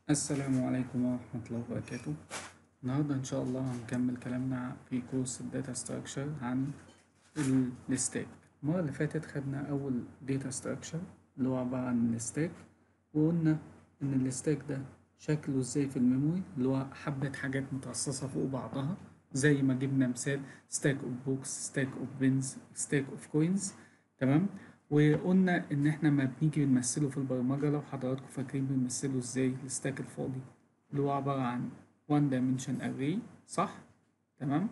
السلام عليكم ورحمة الله وبركاته النهاردة إن شاء الله هنكمل كلامنا في كورس الداتا ستراكشر عن الستاك المرة اللي فاتت خدنا أول داتا ستراكشر اللي هو عبارة عن الستاك وقلنا إن الستاك ده شكله إزاي في الميموري اللي هو حبة حاجات مترصصة فوق بعضها زي ما جبنا مثال ستاك اوف بوكس ستاك اوف بنز ستاك اوف كوينز تمام وقلنا ان احنا ما بنيجي بنمثله في البرمجه لو حضراتكم فاكرين بنمثله ازاي الستاك الفاضي اللي هو عباره عن one dimension array صح تمام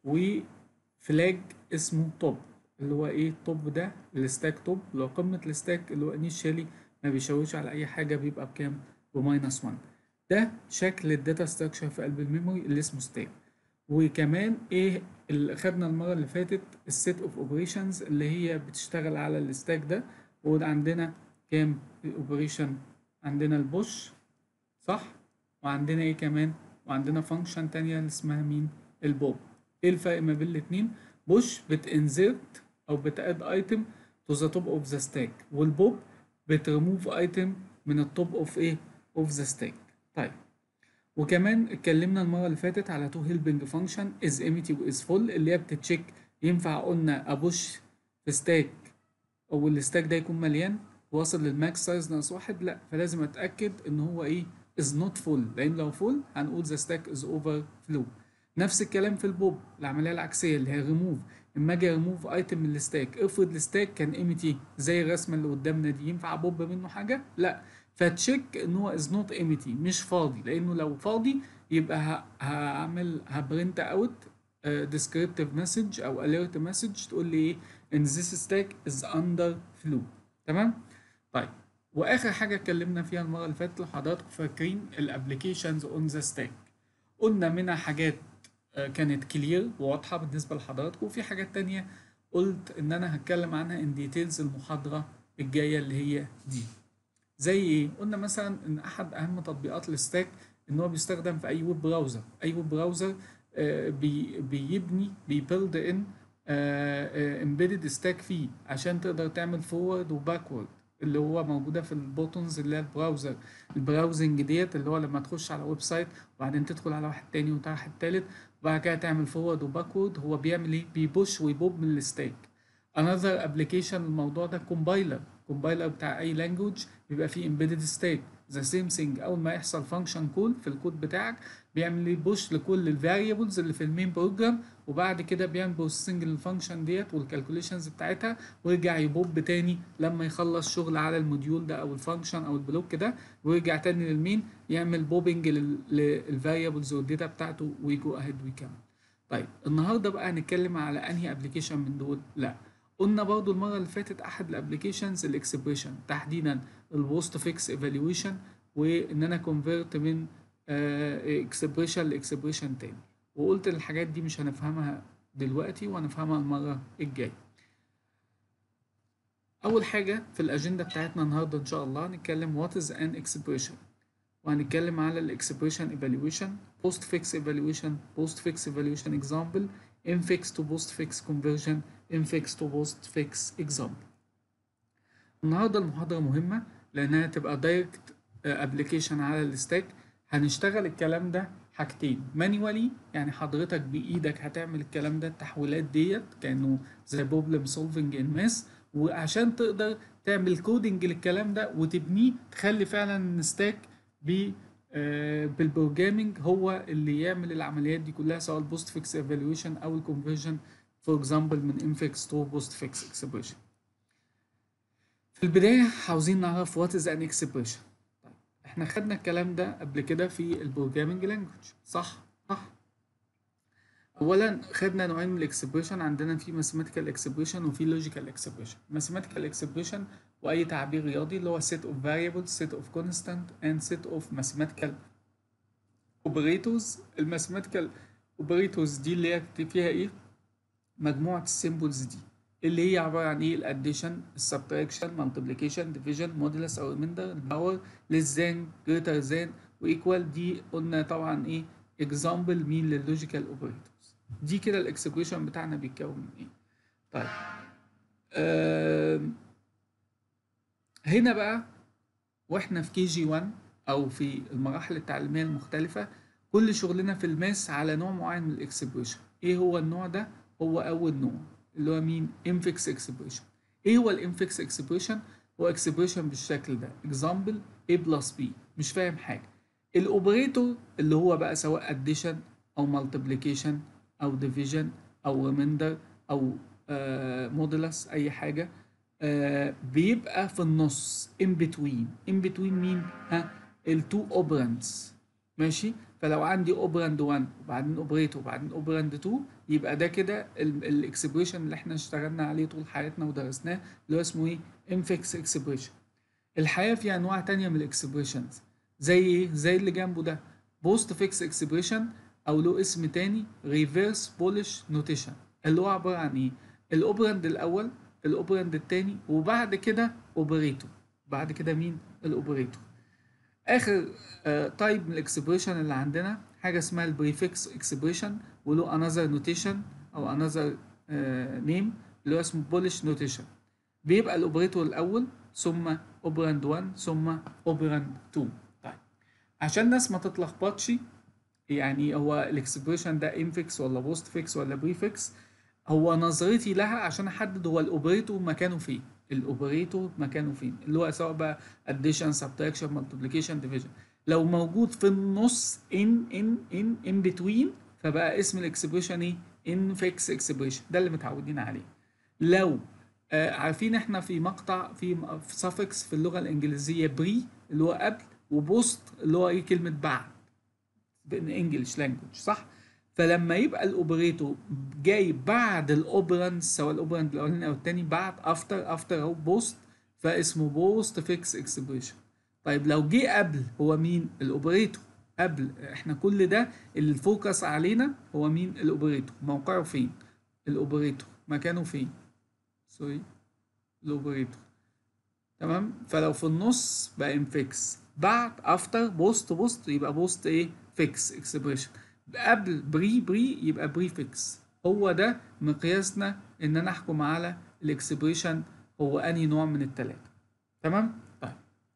وفلاج اسمه توب اللي هو ايه التوب ده الستاك توب اللي هو قمه الستاك اللي هو انيشالي ما بيشاورش على اي حاجه بيبقى بكام بماينس 1 ده شكل الداتا ستراكشر في قلب الميموري اللي اسمه ستاك وكمان ايه اللي خدنا المره اللي فاتت السيت اوف اوبريشنز اللي هي بتشتغل على الستاك ده وعندنا كام اوبريشن عندنا البوش صح وعندنا ايه كمان وعندنا فانكشن تانية اللي اسمها مين البوب ايه الفرق ما بين الاتنين بوش بتنزرت او بتاد ايتم تو ذا توب اوف ذا ستاك والبوب بتريموف ايتم من التوب اوف ايه اوف ذا ستاك طيب وكمان اتكلمنا المره اللي فاتت على تو هيلبنج فانكشن از ايميتي واز فول اللي هي بتتشيك ينفع قلنا ابوش في ستاك او الستاك ده يكون مليان واصل للماكس سايز ناقص واحد لا فلازم اتاكد ان هو ايه از نوت فول لان لو فول هنقول ذا ستاك از اوفر فلو نفس الكلام في البوب العمليه العكسيه اللي هي ريموف اما اجي ريموف ايتم من الستاك افرض الستاك كان ايميتي زي الرسمه اللي قدامنا دي ينفع ابوب منه حاجه لا فتشيك ان هو از نوت ايميتي مش فاضي لانه لو فاضي يبقى هعمل هبرنت اوت descriptive مسج او alert مسج تقول لي ايه ان this stack is under flow تمام طيب واخر حاجه اتكلمنا فيها المره اللي فاتت لو حضراتكم فاكرين الابلكيشنز اون ذا ستاك قلنا منها حاجات كانت كلير وواضحه بالنسبه لحضراتكم وفي حاجات تانية قلت ان انا هتكلم عنها ان ديتيلز المحاضره الجايه اللي هي دي زي ايه قلنا مثلا ان احد اهم تطبيقات الستاك ان هو بيستخدم في اي ويب براوزر اي ويب براوزر آه بي بيبني بيبيلد ان امبيدد ستاك فيه عشان تقدر تعمل فورورد وباكورد اللي هو موجوده في البوتونز اللي هي البراوزر البراوزنج ديت اللي هو لما تخش على ويب سايت وبعدين تدخل على واحد تاني وواحد تالت وبعد كده تعمل فورورد وباكورد هو بيعمل ايه بيبوش ويبوب من الستاك another application الموضوع ده كومبايلر كومبايلر بتاع اي لانجوج بيبقى فيه embedded state ذا سيم ثينج اول ما يحصل فانكشن كول في الكود بتاعك بيعمل لي بوش لكل الفاريبلز اللي في المين بروجرام وبعد كده بيعمل بروسيسنج للفانكشن ديت والكالكوليشنز بتاعتها ويرجع يبوب تاني لما يخلص شغل على الموديول ده او الفانكشن او البلوك ده ويرجع تاني للمين يعمل بوبنج للفاريبلز والداتا بتاعته ويجو اهيد ويكمل طيب النهارده بقى هنتكلم على انهي ابلكيشن من دول لا قلنا برضو المرة اللي فاتت أحد الابلكيشنز الإكسبريشن تحديدا البوست فيكس ايفالويشن وإن أنا كونفيرت من إكسبريشن لإكسبريشن تاني وقلت الحاجات دي مش هنفهمها دلوقتي وهنفهمها المرة الجاية أول حاجة في الأجندة بتاعتنا النهاردة إن شاء الله هنتكلم what is an expression وهنتكلم على الإكسبريشن ايفالويشن بوست فيكس ايفالويشن بوست فيكس ايفالويشن اكزامبل infix to postfix conversion infix to postfix example النهارده المحاضرة مهمة لأنها تبقى دايركت ابلكيشن على الستاك هنشتغل الكلام ده حاجتين مانيوالي يعني حضرتك بإيدك هتعمل الكلام ده التحويلات ديت كأنه زي بروبلم سولفنج ان ماس وعشان تقدر تعمل كودنج للكلام ده وتبنيه تخلي فعلا الستاك ب بالبروجرامينج هو اللي يعمل العمليات دي كلها سواء البوست فيكس ايفالويشن او الكونفرجن فور اكزامبل من انفكس تو بوست فيكس اكسبريشن في البدايه عاوزين نعرف وات از ان اكسبريشن طيب احنا خدنا الكلام ده قبل كده في البروجرامينج لانجوج صح صح اولا خدنا نوعين من الاكسبريشن عندنا في ماثيماتيكال اكسبريشن وفي لوجيكال اكسبريشن ماثيماتيكال اكسبريشن واي تعبير رياضي اللي هو set of variables set of constant and set of mathematical operators الماثيماتيكال operators دي اللي هي فيها ايه مجموعة السيمبلز دي اللي هي عبارة عن ايه الاديشن السبتراكشن مالتيبليكيشن ديفيجن مودولس او ريميندر الباور less than greater than وايكوال دي قلنا طبعا ايه اكزامبل مين لللوجيكال اوبريتورز دي كده الاكسبريشن بتاعنا بيتكون من ايه طيب آه هنا بقى واحنا في كي جي 1 او في المراحل التعليميه المختلفه كل شغلنا في الماس على نوع معين من الاكسبريشن ايه هو النوع ده هو اول نوع اللي هو مين انفكس اكسبريشن ايه هو الانفكس اكسبريشن هو اكسبريشن بالشكل ده اكزامبل a بلس b مش فاهم حاجه الاوبريتور اللي هو بقى سواء addition او multiplication او division او remainder او مودولس اي حاجه آه بيبقى في النص in between in between مين ها التو اوبرانتس ماشي فلو عندي اوبراند 1 وبعدين اوبريتور وبعدين اوبراند 2 يبقى ده كده الاكسبريشن اللي احنا اشتغلنا عليه طول حياتنا ودرسناه اللي هو اسمه ايه انفكس اكسبريشن الحياه فيها انواع تانية من الاكسبريشنز زي ايه زي اللي جنبه ده بوست فيكس اكسبريشن او له اسم تاني ريفيرس بولش نوتيشن اللي هو عباره عن ايه الاوبراند الاول الاوبراند التاني وبعد كده اوبريتور بعد كده مين الاوبريتور اخر تايب من الاكسبريشن اللي عندنا حاجه اسمها البريفكس اكسبريشن وله انذر نوتيشن او انذر نيم اللي هو اسمه بولش نوتيشن بيبقى الاوبريتور الاول ثم اوبراند 1 ثم اوبراند 2 طيب عشان الناس ما تتلخبطش يعني هو الاكسبريشن ده انفكس ولا بوست فيكس ولا بريفكس هو نظرتي لها عشان احدد هو الاوبريتور مكانه فين الاوبريتور مكانه فين اللي هو سواء بقى addition subtraction multiplication division لو موجود في النص in in in in between فبقى اسم الاكسبريشن ايه infix expression ده اللي متعودين عليه لو آه عارفين احنا في مقطع في في suffix في اللغه الانجليزيه بري اللي هو قبل وبوست اللي هو ايه كلمه بعد بالانجلش لانجوج صح فلما يبقى الاوبريتور جاي بعد الاوبراند سواء الاوبراند الاولاني او الثاني بعد افتر افتر او بوست فاسمه بوست فيكس اكسبريشن طيب لو جه قبل هو مين الاوبريتور قبل احنا كل ده اللي الفوكس علينا هو مين الاوبريتور موقعه فين الاوبريتور مكانه فين سوري الاوبريتور تمام فلو في النص بقى انفكس بعد افتر بوست بوست يبقى بوست ايه فيكس اكسبريشن قبل بري بري يبقى بريفكس هو ده مقياسنا ان انا احكم على الاكسبريشن هو انهي نوع من الثلاثه تمام طيب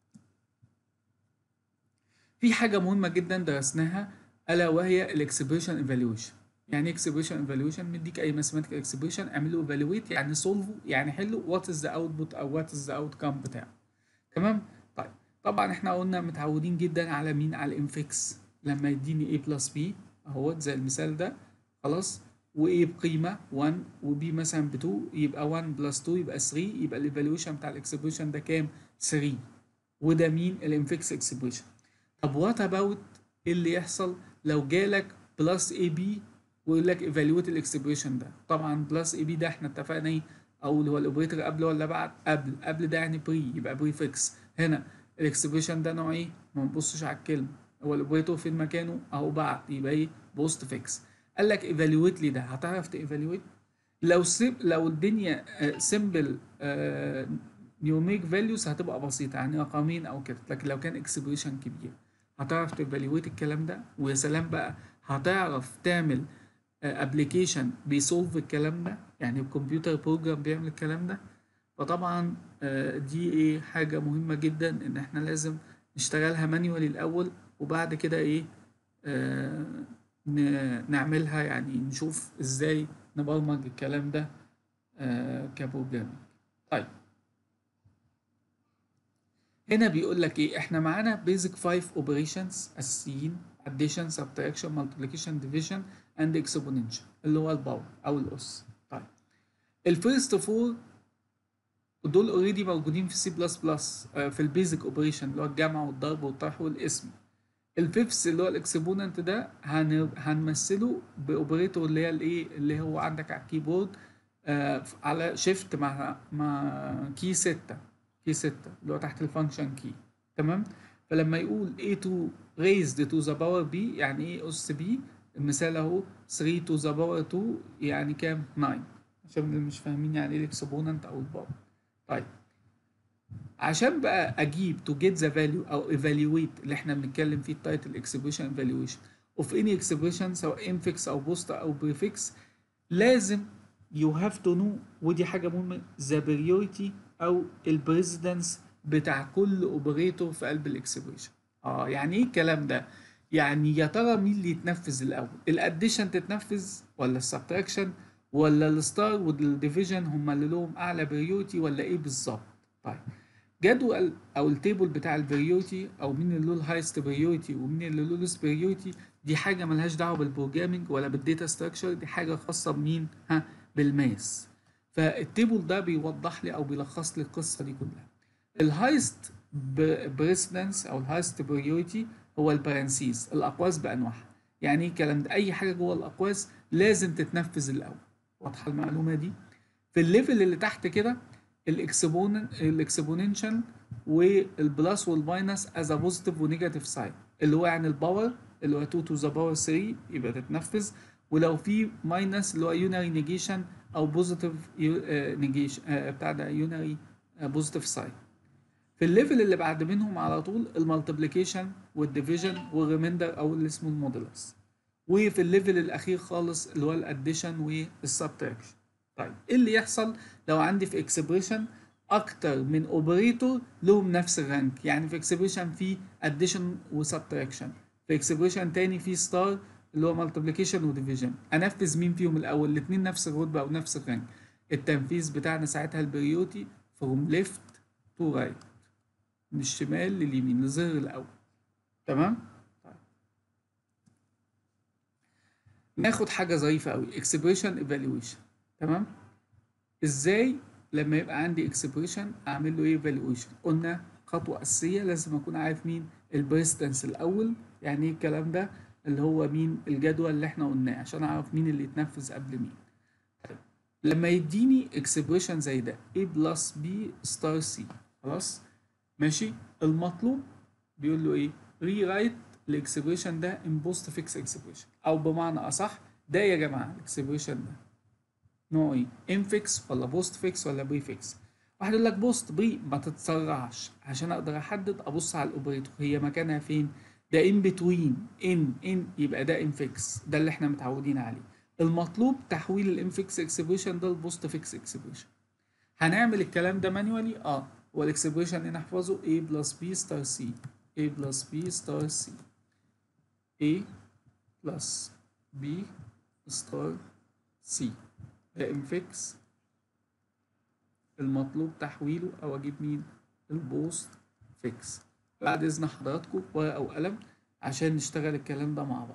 في حاجه مهمه جدا درسناها الا وهي الاكسبريشن ايفالويشن يعني اكسبريشن ايفالويشن مديك اي ماثيماتيكال اكسبريشن اعمله ايفالويت يعني سولفه يعني حله وات از ذا اوتبوت او وات از ذا اوت كام بتاعه تمام طيب طبعا احنا قلنا متعودين جدا على مين على الانفكس لما يديني a بلس b اهوت زي المثال ده خلاص و a بقيمه 1 و b مثلا ب 2 يبقى 1 بلس 2 يبقى 3 يبقى الايفالويشن بتاع الاكسبريشن ده كام 3 وده مين الانفكس اكسبريشن طب وات اباوت ايه اللي يحصل لو جالك بلس اي بي ويقول لك ايفالويت الاكسبريشن ده طبعا بلس اي بي ده احنا اتفقنا ايه او اللي هو الاوبريتور قبل ولا بعد قبل قبل ده يعني بري يبقى بري فيكس هنا الاكسبريشن ده نوع ايه ما نبصش على الكلمه هو الاوبريتور فين مكانه اهو بعد يبقى ايه بوست فيكس قال لك ايفالويت لي ده هتعرف تايفالويت لو سيب لو الدنيا سيمبل نيوميك فاليوز هتبقى بسيطه يعني رقمين او كده لكن لو كان اكسبريشن كبير هتعرف تايفالويت الكلام ده ويا سلام بقى هتعرف تعمل ابلكيشن بيسولف الكلام ده يعني الكمبيوتر بروجرام بيعمل الكلام ده فطبعا دي ايه حاجه مهمه جدا ان احنا لازم نشتغلها مانيوالي الاول وبعد كده ايه آه نعملها يعني نشوف ازاي نبرمج الكلام ده آه كبروجرامينج طيب هنا بيقول لك ايه احنا معانا بيزك 5 اوبريشنز اساسيين addition subtraction multiplication division and exponential اللي هو الباور او الاس طيب الفيرست فور دول اوريدي موجودين في سي بلس بلس في البيزك اوبريشن اللي هو الجمع والضرب والطرح والاسم الفيفث اللي هو الاكسبوننت ده هن... هنمثله باوبريتور اللي هي الايه اللي هو عندك على الكيبورد آه على شيفت مع مع كي 6 كي 6 اللي هو تحت الفانكشن كي تمام فلما يقول a2 raised to the power b يعني ايه اس b المثال اهو 3 to the power 2 يعني كام 9 عشان اللي مش فاهمين يعني ايه الاكسبوننت او الباور طيب عشان بقى اجيب to get the value او evaluate اللي احنا بنتكلم فيه التايتل expression evaluation of any expression سواء infix او post او prefix لازم you have to know ودي حاجه مهمه the priority او البريزيدنس بتاع كل اوبريتور في قلب الاكسبريشن اه يعني ايه الكلام ده يعني يا ترى مين اللي يتنفذ الاول الاديشن تتنفذ ولا السبتراكشن ولا الستار والديفيجن هم اللي لهم اعلى بريوتي ولا ايه بالظبط طيب جدول او التيبل بتاع البريوتي او مين اللي له الهايست بريوتي ومين اللي له لوس بريوتي دي حاجه ملهاش دعوه بالبروجرامينج ولا بالديتا ستراكشر دي حاجه خاصه بمين ها بالماس فالتيبل ده بيوضح لي او بيلخص لي القصه دي كلها الهايست بريسيدنس او الهايست بريوريتي هو البارنسيز الاقواس بانواعها يعني ايه الكلام ده اي حاجه جوه الاقواس لازم تتنفذ الاول واضحه المعلومه دي في الليفل اللي تحت كده الاكسبونن الاكسبوننشال والبلس والماينس از بوزيتيف ونيجاتيف ساين اللي هو يعني الباور اللي هو 2 تو ذا باور 3 يبقى تتنفذ ولو في ماينس اللي هو يونري نيجيشن او بوزيتيف نيجيشن بتاع ده يونري بوزيتيف ساين في الليفل اللي بعد منهم على طول المالتيبليكيشن والديفيجن والريميندر او اللي اسمه المودولس وفي الليفل الاخير خالص اللي هو الاديشن والسبتراكشن طيب ايه اللي يحصل لو عندي في اكسبريشن اكتر من اوبريتور لهم نفس الرانك يعني في اكسبريشن في اديشن وسبتراكشن في اكسبريشن تاني في ستار اللي هو مالتيبليكيشن وديفيجن انفذ مين فيهم الاول الاثنين نفس الرتبه او نفس الرانك التنفيذ بتاعنا ساعتها البريوتي فروم ليفت تو رايت من الشمال لليمين لظهر الاول تمام طيب. ناخد حاجه ظريفه قوي اكسبريشن ايفالويشن تمام ازاي لما يبقى عندي اكسبريشن اعمل له ايه ايفالويشن قلنا خطوه اساسيه لازم اكون عارف مين البريستنس الاول يعني ايه الكلام ده اللي هو مين الجدول اللي احنا قلناه عشان اعرف مين اللي يتنفذ قبل مين طيب. لما يديني اكسبريشن زي ده a بلس b ستار c خلاص ماشي المطلوب بيقول له ايه ري رايت الاكسبريشن ده ان بوست فيكس اكسبريشن او بمعنى اصح ده يا جماعه الاكسبريشن ده نوع ايه ان فيكس ولا بوست فيكس ولا بري فيكس واحد يقول لك بوست بري ما تتسرعش عشان اقدر احدد ابص على الاوبريتور هي مكانها فين ده ان بتوين ان ان يبقى ده ان فيكس ده اللي احنا متعودين عليه المطلوب تحويل الان فيكس اكسبريشن ده لبوست فيكس اكسبريشن هنعمل الكلام ده مانيوالي اه والاكسبريشن هنا نحفظه a بلس b ستار c a بلس b ستار c a بلس b ستار c ده انفكس المطلوب تحويله او اجيب مين البوست فيكس بعد اذن حضراتكم ورقه وقلم عشان نشتغل الكلام ده مع بعض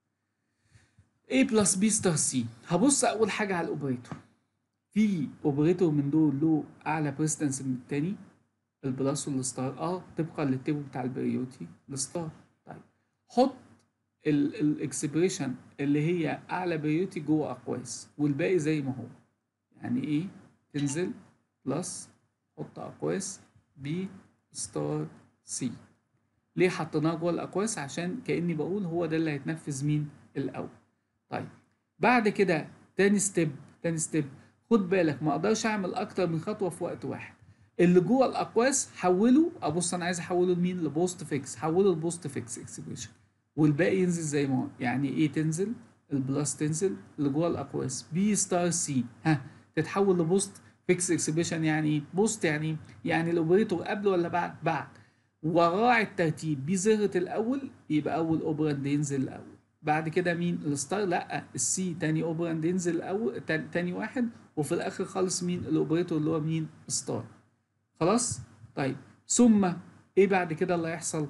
a بلس b ستار c هبص اول حاجه على الاوبريتور في اوبريتور من دول له اعلى بريستنس من التاني البلس والستار اه طبقا للتيبل بتاع البريوتي الستار طيب حط الاكسبريشن اللي هي اعلى بريوتي جوه اقواس والباقي زي ما هو يعني ايه تنزل بلس حط اقواس بي ستار سي ليه حطيناه جوه الاقواس عشان كاني بقول هو ده اللي هيتنفذ مين الاول طيب بعد كده تاني ستيب تاني ستيب خد بالك ما اقدرش اعمل اكتر من خطوه في وقت واحد اللي جوه الاقواس حوله ابص انا عايز احوله لمين لبوست فيكس حوله لبوست فيكس اكسبريشن والباقي ينزل زي ما هو يعني ايه تنزل البلس تنزل اللي جوه الاقواس بي ستار سي ها تتحول لبوست فيكس اكسبريشن يعني بوست يعني يعني الاوبريتور قبل ولا بعد بعد وراعي الترتيب بي ظهرت الاول يبقى اول اوبراند ينزل الاول بعد كده مين الستار لا السي تاني اوبراند ينزل الاول تاني واحد وفي الاخر خالص مين الاوبريتور اللي هو مين ستار خلاص طيب ثم ايه بعد كده اللي هيحصل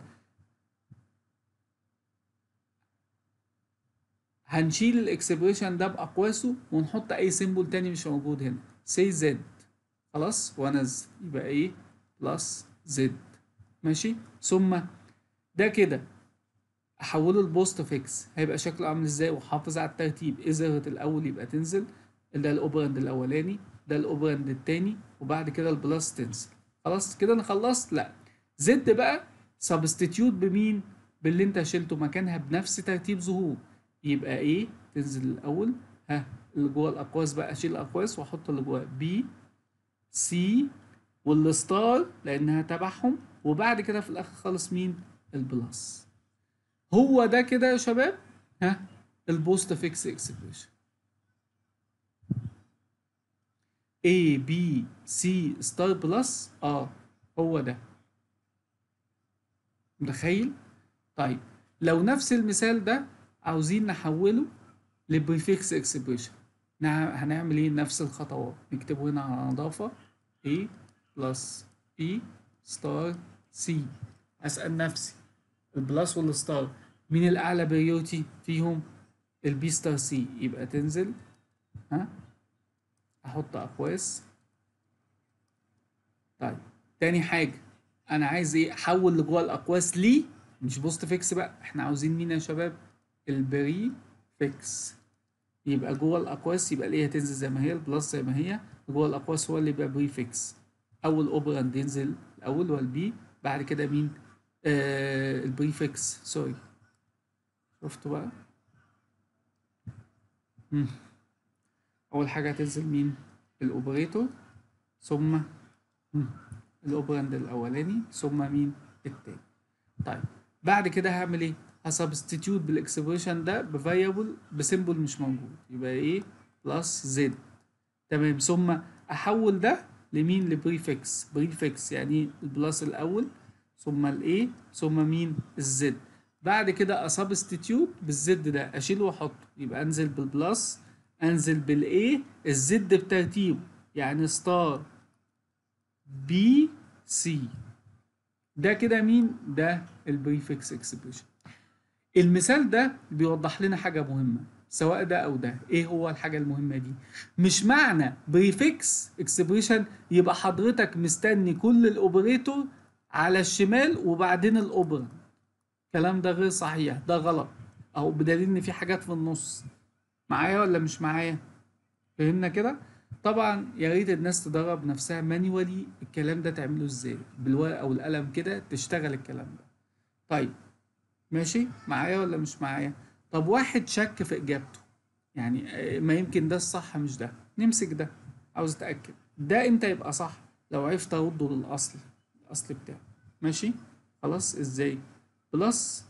هنشيل الاكسبريشن ده باقواسه ونحط اي سيمبل تاني مش موجود هنا سي زد خلاص وانزل يبقى ايه بلس زد ماشي ثم ده كده احوله لبوست فيكس هيبقى شكله عامل ازاي وحافظ على الترتيب ايه ظهرت الاول يبقى تنزل ده الاوبراند الاولاني ده الاوبراند التاني وبعد كده البلس تنزل خلاص كده انا خلصت لا زد بقى سبستيتيوت بمين باللي انت شلته مكانها بنفس ترتيب ظهور يبقى ايه تنزل الاول ها اللي جوه الاقواس بقى اشيل الاقواس واحط اللي جوه بي سي والستار لانها تبعهم وبعد كده في الاخر خالص مين البلس هو ده كده يا شباب ها البوست فيكس اكسبريشن A B C ستار بلس اه هو ده متخيل طيب لو نفس المثال ده عاوزين نحوله لبريفكس اكسبريشن هنعمل ايه نفس الخطوات نكتبه هنا على نظافة A بلس E ستار C أسأل نفسي البلس والستار مين الأعلى بريورتي فيهم البي ستار سي يبقى تنزل ها أحط أقواس طيب تاني حاجة أنا عايز إيه أحول لجوه الأقواس ليه مش بوست فيكس بقى إحنا عاوزين مين يا شباب البري فيكس يبقى جوه الاقواس يبقى الايه هتنزل زي ما هي البلس زي ما هي جوه الاقواس هو اللي يبقى بريفكس اول اوبراند ينزل الاول هو البي بعد كده مين آه البريفكس سوري شفتوا بقى مم. اول حاجه هتنزل مين الاوبريتور ثم مم. الاوبراند الاولاني ثم مين التاني طيب بعد كده هعمل ايه هسبستيتيوت بالاكسبريشن ده بفاريبل بسيمبل مش موجود يبقى ايه بلس زد تمام ثم احول ده لمين لبريفكس بريفكس يعني البلس الاول ثم الايه ثم مين الزد بعد كده اسبستيتيوت بالزد ده اشيله واحطه يبقى انزل بالبلس انزل بالايه الزد بترتيبه يعني ستار بي سي ده كده مين ده البريفكس اكسبريشن المثال ده بيوضح لنا حاجة مهمة سواء ده أو ده إيه هو الحاجة المهمة دي مش معنى بريفكس اكسبريشن يبقى حضرتك مستني كل الأوبريتور على الشمال وبعدين الأوبرا الكلام ده غير صحيح ده غلط أو بدليل إن في حاجات في النص معايا ولا مش معايا فهمنا كده طبعا يا ريت الناس تدرب نفسها مانيوالي الكلام ده تعمله ازاي بالورقه والقلم كده تشتغل الكلام ده طيب ماشي معايا ولا مش معايا طب واحد شك في اجابته يعني ما يمكن ده الصح مش ده نمسك ده عاوز اتاكد ده امتى يبقى صح لو عرفت ارده للاصل الاصل بتاعه ماشي خلاص ازاي بلس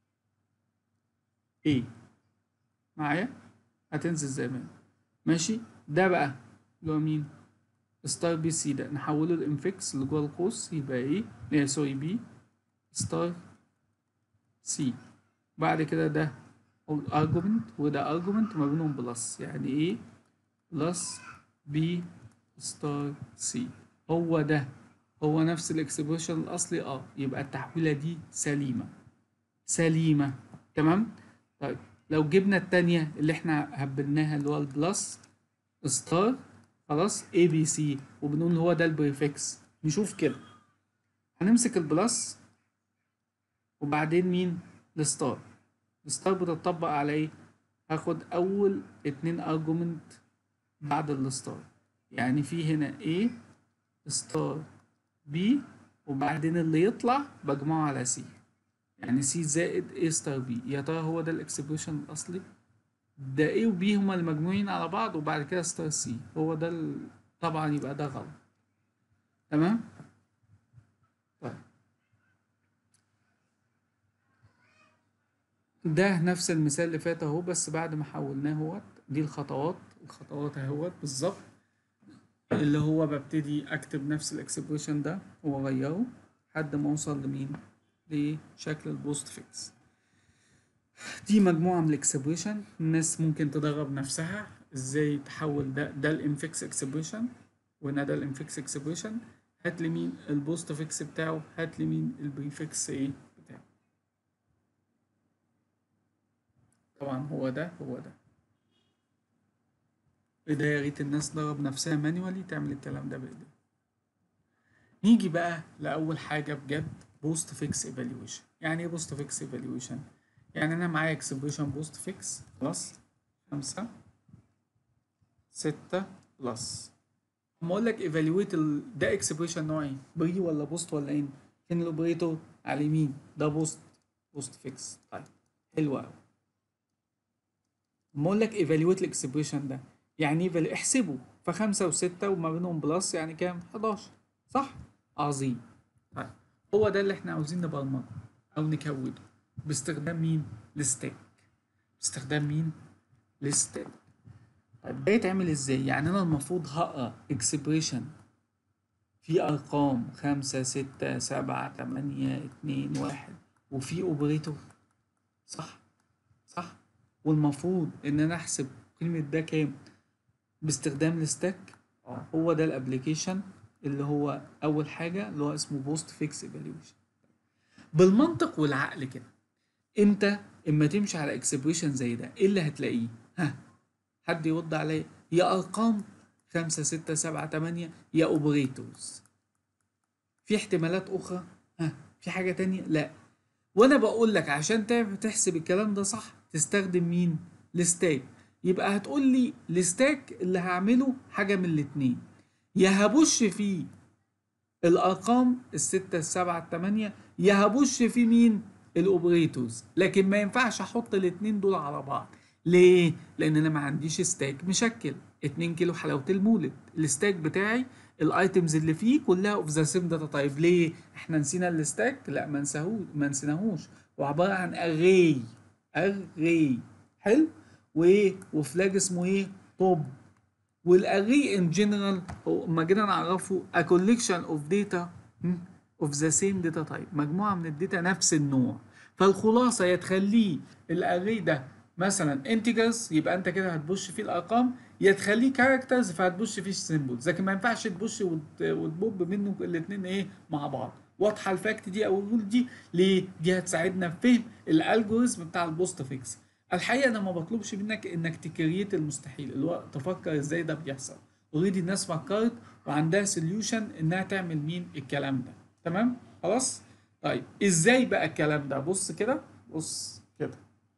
ايه معايا هتنزل زي ما ماشي ده بقى اللي هو مين ستار بي سي ده نحوله لانفكس اللي جوه القوس يبقى ايه ايه سوري بي ستار سي بعد كده ده argument وده argument ما بينهم بلس يعني ايه بلس بي ستار سي هو ده هو نفس الاكسبريشن الاصلي اه يبقى التحويله دي سليمه سليمه تمام طيب لو جبنا التانية اللي احنا هبلناها اللي هو البلس ستار خلاص اي بي سي وبنقول هو ده البريفكس نشوف كده هنمسك البلس وبعدين مين الستار الستار بتطبق على ايه هاخد اول اتنين ارجومنت بعد الستار يعني في هنا A ستار B وبعدين اللي يطلع بجمعه على C يعني C زائد A ستار B يا ترى هو ده الاكسبريشن الاصلي ده A و B هما المجموعين على بعض وبعد كده ستار C هو ده ال... طبعا يبقى ده غلط تمام طيب ده نفس المثال اللي فات اهو بس بعد ما حولناه اهوت دي الخطوات الخطوات اهوت بالظبط اللي هو ببتدي اكتب نفس الاكسبريشن ده واغيره لحد ما اوصل لمين لشكل البوست فيكس دي مجموعة من الاكسبريشن الناس ممكن تدرب نفسها ازاي تحول ده ده الانفكس اكسبريشن وهنا ده الانفكس اكسبريشن هات لي مين البوست فيكس بتاعه هات لي مين البريفكس ايه بتاعه طبعا هو ده هو ده ده يا ريت الناس تدرب نفسها مانيوالي تعمل الكلام ده بايديها نيجي بقى لأول حاجة بجد بوست فيكس ايفالويشن يعني ايه بوست فيكس ايفالويشن يعني انا معايا اكسبريشن بوست فيكس بلس خمسة ستة بلس اما اقول لك ايفالويت ال... ده اكسبريشن نوع ايه بري ولا بوست ولا ان فين الاوبريتور على اليمين ده بوست بوست فيكس طيب حلو قوي اما اقول لك ايفالويت الاكسبريشن ده يعني ايه احسبه فخمسة وستة وما بينهم بلس يعني كام 11 صح عظيم طيب هو ده اللي احنا عاوزين نبرمجه او نكوده باستخدام مين الستاك باستخدام مين الستاك طيب ده يتعمل ازاي يعني انا المفروض هقرا اكسبريشن في ارقام خمسة ستة سبعة تمانية اتنين واحد وفي اوبريتور صح صح والمفروض ان انا احسب قيمة ده كام باستخدام الستاك اه هو ده الابليكيشن اللي هو اول حاجة اللي هو اسمه بوست فيكس ايفالويشن بالمنطق والعقل كده انت اما تمشي على اكسبريشن زي ده ايه اللي هتلاقيه ها حد يرد عليا يا ارقام خمسة ستة سبعة تمانية يا اوبريتورز في احتمالات اخرى ها في حاجة تانية لا وانا بقول لك عشان تعرف تحسب الكلام ده صح تستخدم مين الستاك يبقى هتقول لي الستاك اللي هعمله حاجة من الاتنين يا هبش فيه الارقام الستة السبعة التمانية يا هبش فيه مين الاوبريتورز لكن ما ينفعش احط الاتنين دول على بعض ليه لان انا ما عنديش ستاك مشكل 2 كيلو حلاوه المولد الستاك بتاعي الايتمز اللي فيه كلها اوف ذا سيم داتا تايب ليه احنا نسينا الستاك لا ما نساهوش ما نسيناهوش وعباره عن اري اري حلو وايه وفلاج اسمه ايه توب والاري ان جنرال لما جينا نعرفه a collection of data of the same data type مجموعه من الداتا نفس النوع فالخلاصه يا تخليه الاري ده مثلا انتجرز يبقى انت كده هتبش فيه الارقام يا تخليه كاركترز فهتبش فيه سيمبلز لكن ما ينفعش تبش وت- وتبوب منه الاثنين ايه مع بعض واضحه الفاكت دي او الرول دي ليه دي هتساعدنا في فهم الالجوريزم بتاع البوست فيكس الحقيقه انا ما بطلبش منك انك تكريت المستحيل اللي هو تفكر ازاي ده بيحصل اوريدي الناس فكرت وعندها سوليوشن انها تعمل مين الكلام ده تمام خلاص طيب ازاي بقى الكلام ده بص كده بص كده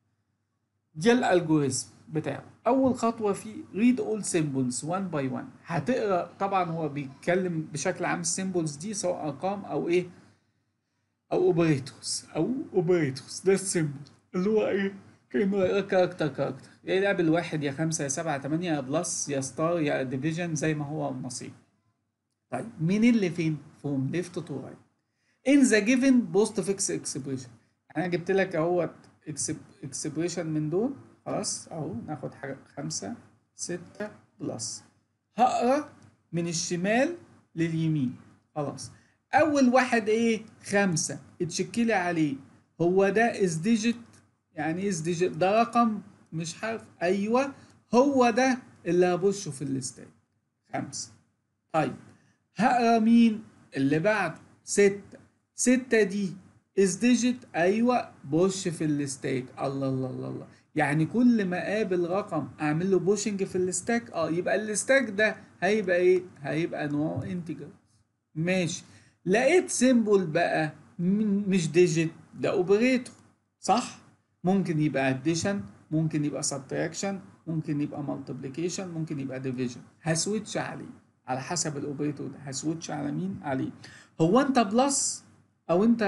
دي الالجوريزم بتاعه اول خطوه فيه read all symbols one by one هتقرا طبعا هو بيتكلم بشكل عام السيمبلز دي سواء ارقام او ايه او اوبريتورز او اوبريتورز ده السيمبل اللي هو ايه كانه يقرا كاركتر كاركتر يا يلعب الواحد يا خمسة يا سبعة تمانية يا بلس يا ستار يا ديفيجن زي ما هو النصيب طيب مين اللي فين from left to right in the given post fix expression انا جبت لك اهوت اكسبريشن من دول خلاص اهو ناخد حاجه خمسة ستة بلس هقرا من الشمال لليمين خلاص اول واحد ايه خمسة اتشكلي عليه هو ده از ديجيت يعني ايه از ديجيت ده رقم مش حرف ايوه هو ده اللي هبشه في الاستاك خمسة طيب هقرا مين اللي بعده ستة ستة دي از ديجيت ايوه بوش في الستاك الله الله الله الله يعني كل ما اقابل رقم اعمل له بوشنج في الستاك اه يبقى الستاك ده هيبقى ايه هيبقى نوع انتجر ماشي لقيت سيمبل بقى م- مش ديجيت ده اوبريتور صح ممكن يبقى اديشن ممكن يبقى سبتراكشن ممكن يبقى مالتيبليكيشن ممكن يبقى ديفيجن هسويتش عليه على حسب الاوبريتور ده هسويتش على مين عليه هو انت بلس او انت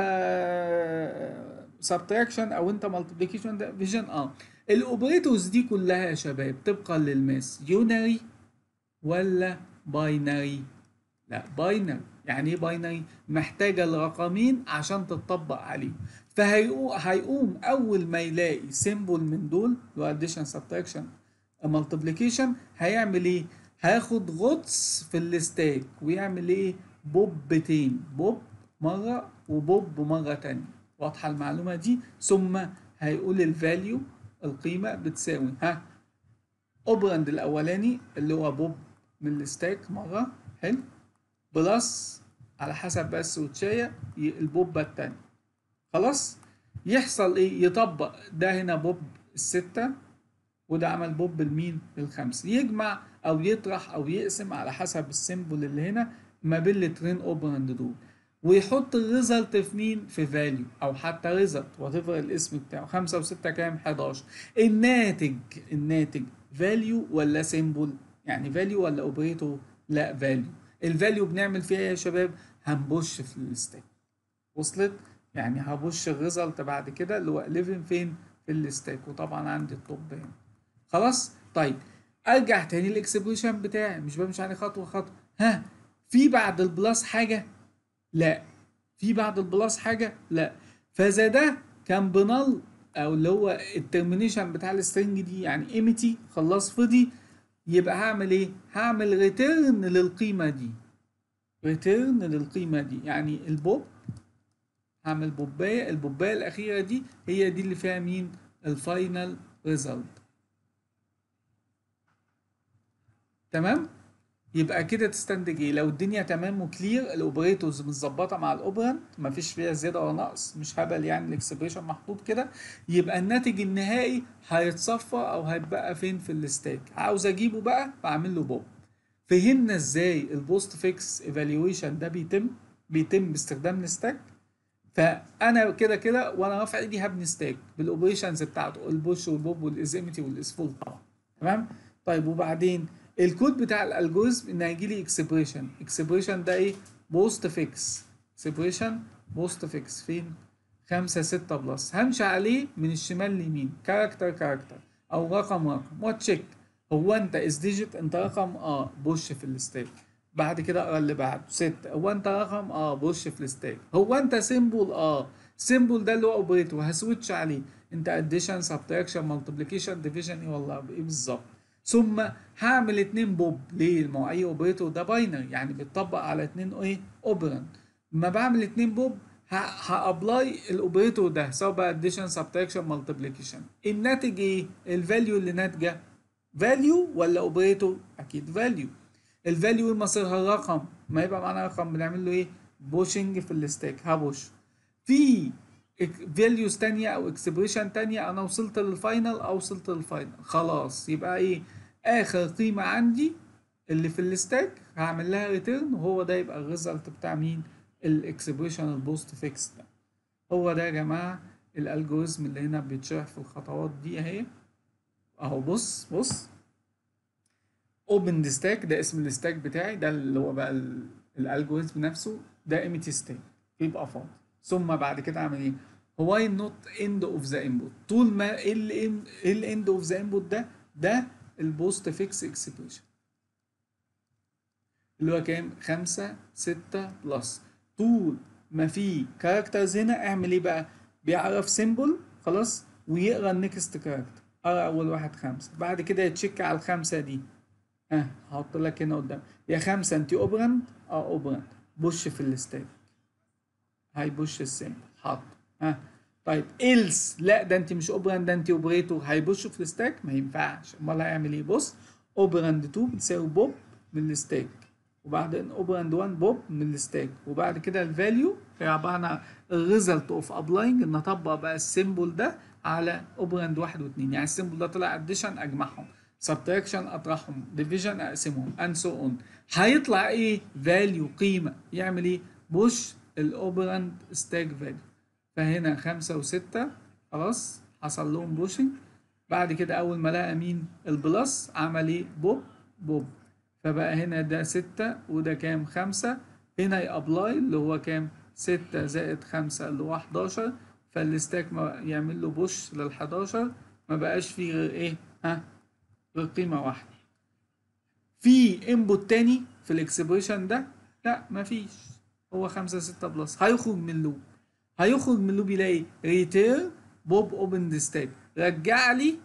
سبتراكشن او انت مالتيبليكيشن ديفيجن اه الاوبريتورز دي كلها يا شباب طبقا للماس يونري ولا باينري لا باينري يعني ايه باينري محتاجه الرقمين عشان تطبق عليه فهيقوم اول ما يلاقي سيمبل من دول اللي هو اديشن سبتراكشن مالتيبليكيشن هيعمل ايه هياخد غطس في الستاك ويعمل ايه بوبتين بوب مره وبوب مره تانية واضحه المعلومه دي ثم هيقول الفاليو القيمه بتساوي ها اوبراند الاولاني اللي هو بوب من الستاك مره حلو بلس على حسب بقى السويتشايه ي- البوبه التانية خلاص يحصل ايه يطبق ده هنا بوب الستة وده عمل بوب المين الخمسة يجمع او يطرح او يقسم على حسب السيمبل اللي هنا ما بين الترين اوبراند دول ويحط الريزلت في مين في فاليو او حتى ريزلت وات الاسم بتاعه خمسة وستة كام 11 الناتج الناتج فاليو ولا سيمبل يعني فاليو ولا اوبريتور لا فاليو الفاليو بنعمل فيها إيه يا شباب هنبش في الستاك وصلت يعني هبش الريزلت بعد كده اللي هو 11 فين في الستاك وطبعا عندي الطب هنا خلاص طيب ارجع تاني الاكسبريشن بتاعي مش بمشي عليه خطوه خطوه ها في بعد البلس حاجه لا في بعد البلس حاجه لا فاذا ده كان بنل او اللي هو الترمينيشن بتاع السترنج دي يعني ايميتي خلاص فضي يبقى هعمل ايه هعمل ريتيرن للقيمه دي ريتيرن للقيمه دي يعني البوب هعمل بوبايه البوبايه الاخيره دي هي دي اللي فيها مين الفاينل ريزلت تمام يبقى كده تستنتج ايه لو الدنيا تمام وكلير الاوبريتورز متظبطه مع الاوبرنت مفيش فيها زياده ولا نقص مش هبل يعني الاكسبريشن محطوط كده يبقى الناتج النهائي هيتصفى او هيتبقى فين في الستاك عاوز اجيبه بقى بعمل له بوب فهمنا ازاي البوست فيكس ايفالويشن ده بيتم بيتم باستخدام الستاك فانا كده كده وانا رافع ايدي هبني ستاك بالاوبريشنز بتاعته البوش والبوب والازيمتي والاسفول طبعا تمام طيب وبعدين الكود بتاع الالجوريزم ان هيجي لي اكسبريشن اكسبريشن ده ايه بوست فيكس اكسبريشن بوست فيكس فين 5 6 بلس همشي عليه من الشمال ليمين كاركتر كاركتر او رقم رقم واتشيك هو انت از ديجيت انت رقم اه بوش في الستاك بعد كده اقرا اللي بعده 6 هو انت رقم اه بوش في الستاك هو انت سيمبل اه سيمبل ده اللي هو اوبريتور هسويتش عليه انت اديشن سبتراكشن مالتيبليكيشن ديفيجن ايه والله ايه بالظبط ثم هعمل اتنين بوب ليه؟ ما هو اي اوبريتور ده باينري يعني بيتطبق على اتنين ايه؟ اوبرنت لما بعمل اتنين بوب هابلاي الاوبريتور ده سواء بقى اديشن سبتراكشن مالتيبليكيشن الناتج ايه؟ الفاليو اللي ناتجه فاليو ولا اوبريتور؟ اكيد فاليو الفاليو مصيرها الرقم ما يبقى معانا رقم بنعمل له ايه؟ بوشنج في الستاك هبوش في فاليوز تانية او اكسبريشن تانية انا وصلت للفاينل او وصلت للفاينل خلاص يبقى ايه اخر قيمة عندي اللي في الستاك هعمل لها ريتيرن وهو ده يبقى الريزلت بتاع مين الاكسبريشن البوست فيكس ده هو ده يا جماعة الالجوريزم اللي هنا بيتشرح في الخطوات دي اهي اهو بص بص اوبن ستاك ده اسم الستاك بتاعي ده اللي هو بقى الالجوريزم نفسه ده ايمتي ستاك يبقى فاضي ثم بعد كده اعمل ايه واي نوت اند اوف ذا انبوت طول ما ايه الاند اوف ذا انبوت ده ده البوست فيكس اكسبريشن اللي هو كام 5 6 بلس طول ما في كاركترز هنا اعمل ايه بقى بيعرف سيمبل خلاص ويقرا النكست كاركتر قرا اول واحد خمسة بعد كده يتشيك على الخمسة دي ها أه هحط لك هنا قدام يا خمسة انت اوبرنت اه اوبرنت بوش في الستاك هيبوش السيمبل حاضر ها طيب إلس لا ده انت مش اوبراند ده انت اوبريتور هيبوش في الستاك ما ينفعش امال هيعمل ايه بص اوبراند 2 بتساوي بوب من الستاك وبعدين اوبراند 1 بوب من الستاك وبعد كده الفاليو هي عباره عن الريزلت اوف ابلاينج ان اطبق بقى السيمبل ده على اوبراند 1 و2 يعني السيمبل ده طلع اديشن اجمعهم سبتراكشن اطرحهم ديفيجن اقسمهم اند سو اون هيطلع ايه فاليو قيمه يعمل ايه بوش الاوبراند ستاك فاليو فهنا خمسة وستة خلاص حصل لهم بوشنج بعد كده أول ما لقى مين البلس عمل إيه بوب بوب فبقى هنا ده ستة وده كام خمسة هنا يابلاي اللي هو كام ستة زائد خمسة اللي هو حداشر فالستاك ما يعمل له بوش للحداشر ما بقاش فيه غير إيه ها غير قيمة واحدة في انبوت تاني في الاكسبريشن ده لا مفيش هو خمسة ستة بلس هيخرج من اللوب هيخرج من اللوب يلاقي ريتير بوب اوبن ستاك رجع لي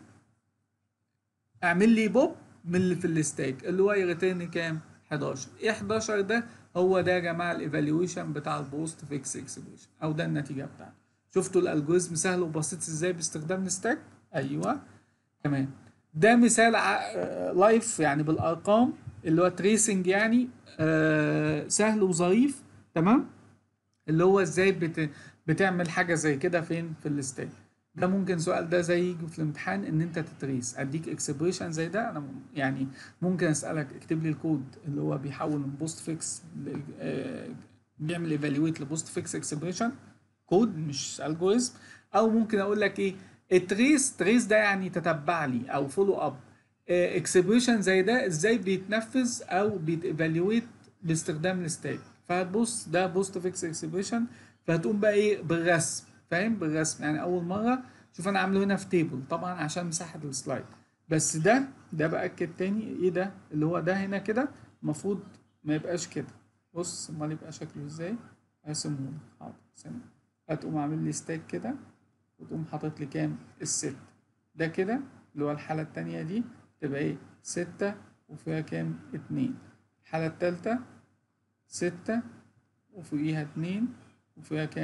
اعمل لي بوب من اللي في الستاك اللي هو يريتيرن كام 11 ايه 11 ده هو ده يا جماعه الايفالويشن بتاع البوست فيكس اكسبريشن او ده النتيجه بتاعته شفتوا الالجوريزم سهل وبسيط ازاي باستخدام الستاك ايوه تمام ده مثال لايف يعني بالارقام اللي هو تريسنج يعني آه سهل وظريف تمام اللي هو ازاي بت... بتعمل حاجه زي كده فين في الستاك ده ممكن سؤال ده زي يجي في الامتحان ان انت تتريس اديك اكسبريشن زي ده انا يعني ممكن اسالك اكتب لي الكود اللي هو بيحول من بوست فيكس بيعمل ايفالويت لبوست فيكس اكسبريشن كود مش الجوريزم او ممكن اقول لك ايه التريس تريس ده يعني تتبع لي او فولو اب اكسبريشن زي ده ازاي بيتنفذ او بيتيفالويت باستخدام الستاك فهتبص ده بوست فيكس اكسبريشن فهتقوم بقى ايه بالرسم فاهم بالرسم يعني اول مره شوف انا عامله هنا في تيبل طبعا عشان مساحه السلايد بس ده ده باكد تاني ايه ده اللي هو ده هنا كده المفروض ما يبقاش كده بص امال يبقى شكله ازاي هرسمه حاضر سنة. هتقوم عامل لي ستاك كده وتقوم حاطط لي كام الست ده كده اللي هو الحاله التانية دي تبقى ايه ستة وفيها كام اتنين الحاله التالتة ستة وفوقيها اتنين وفيها كام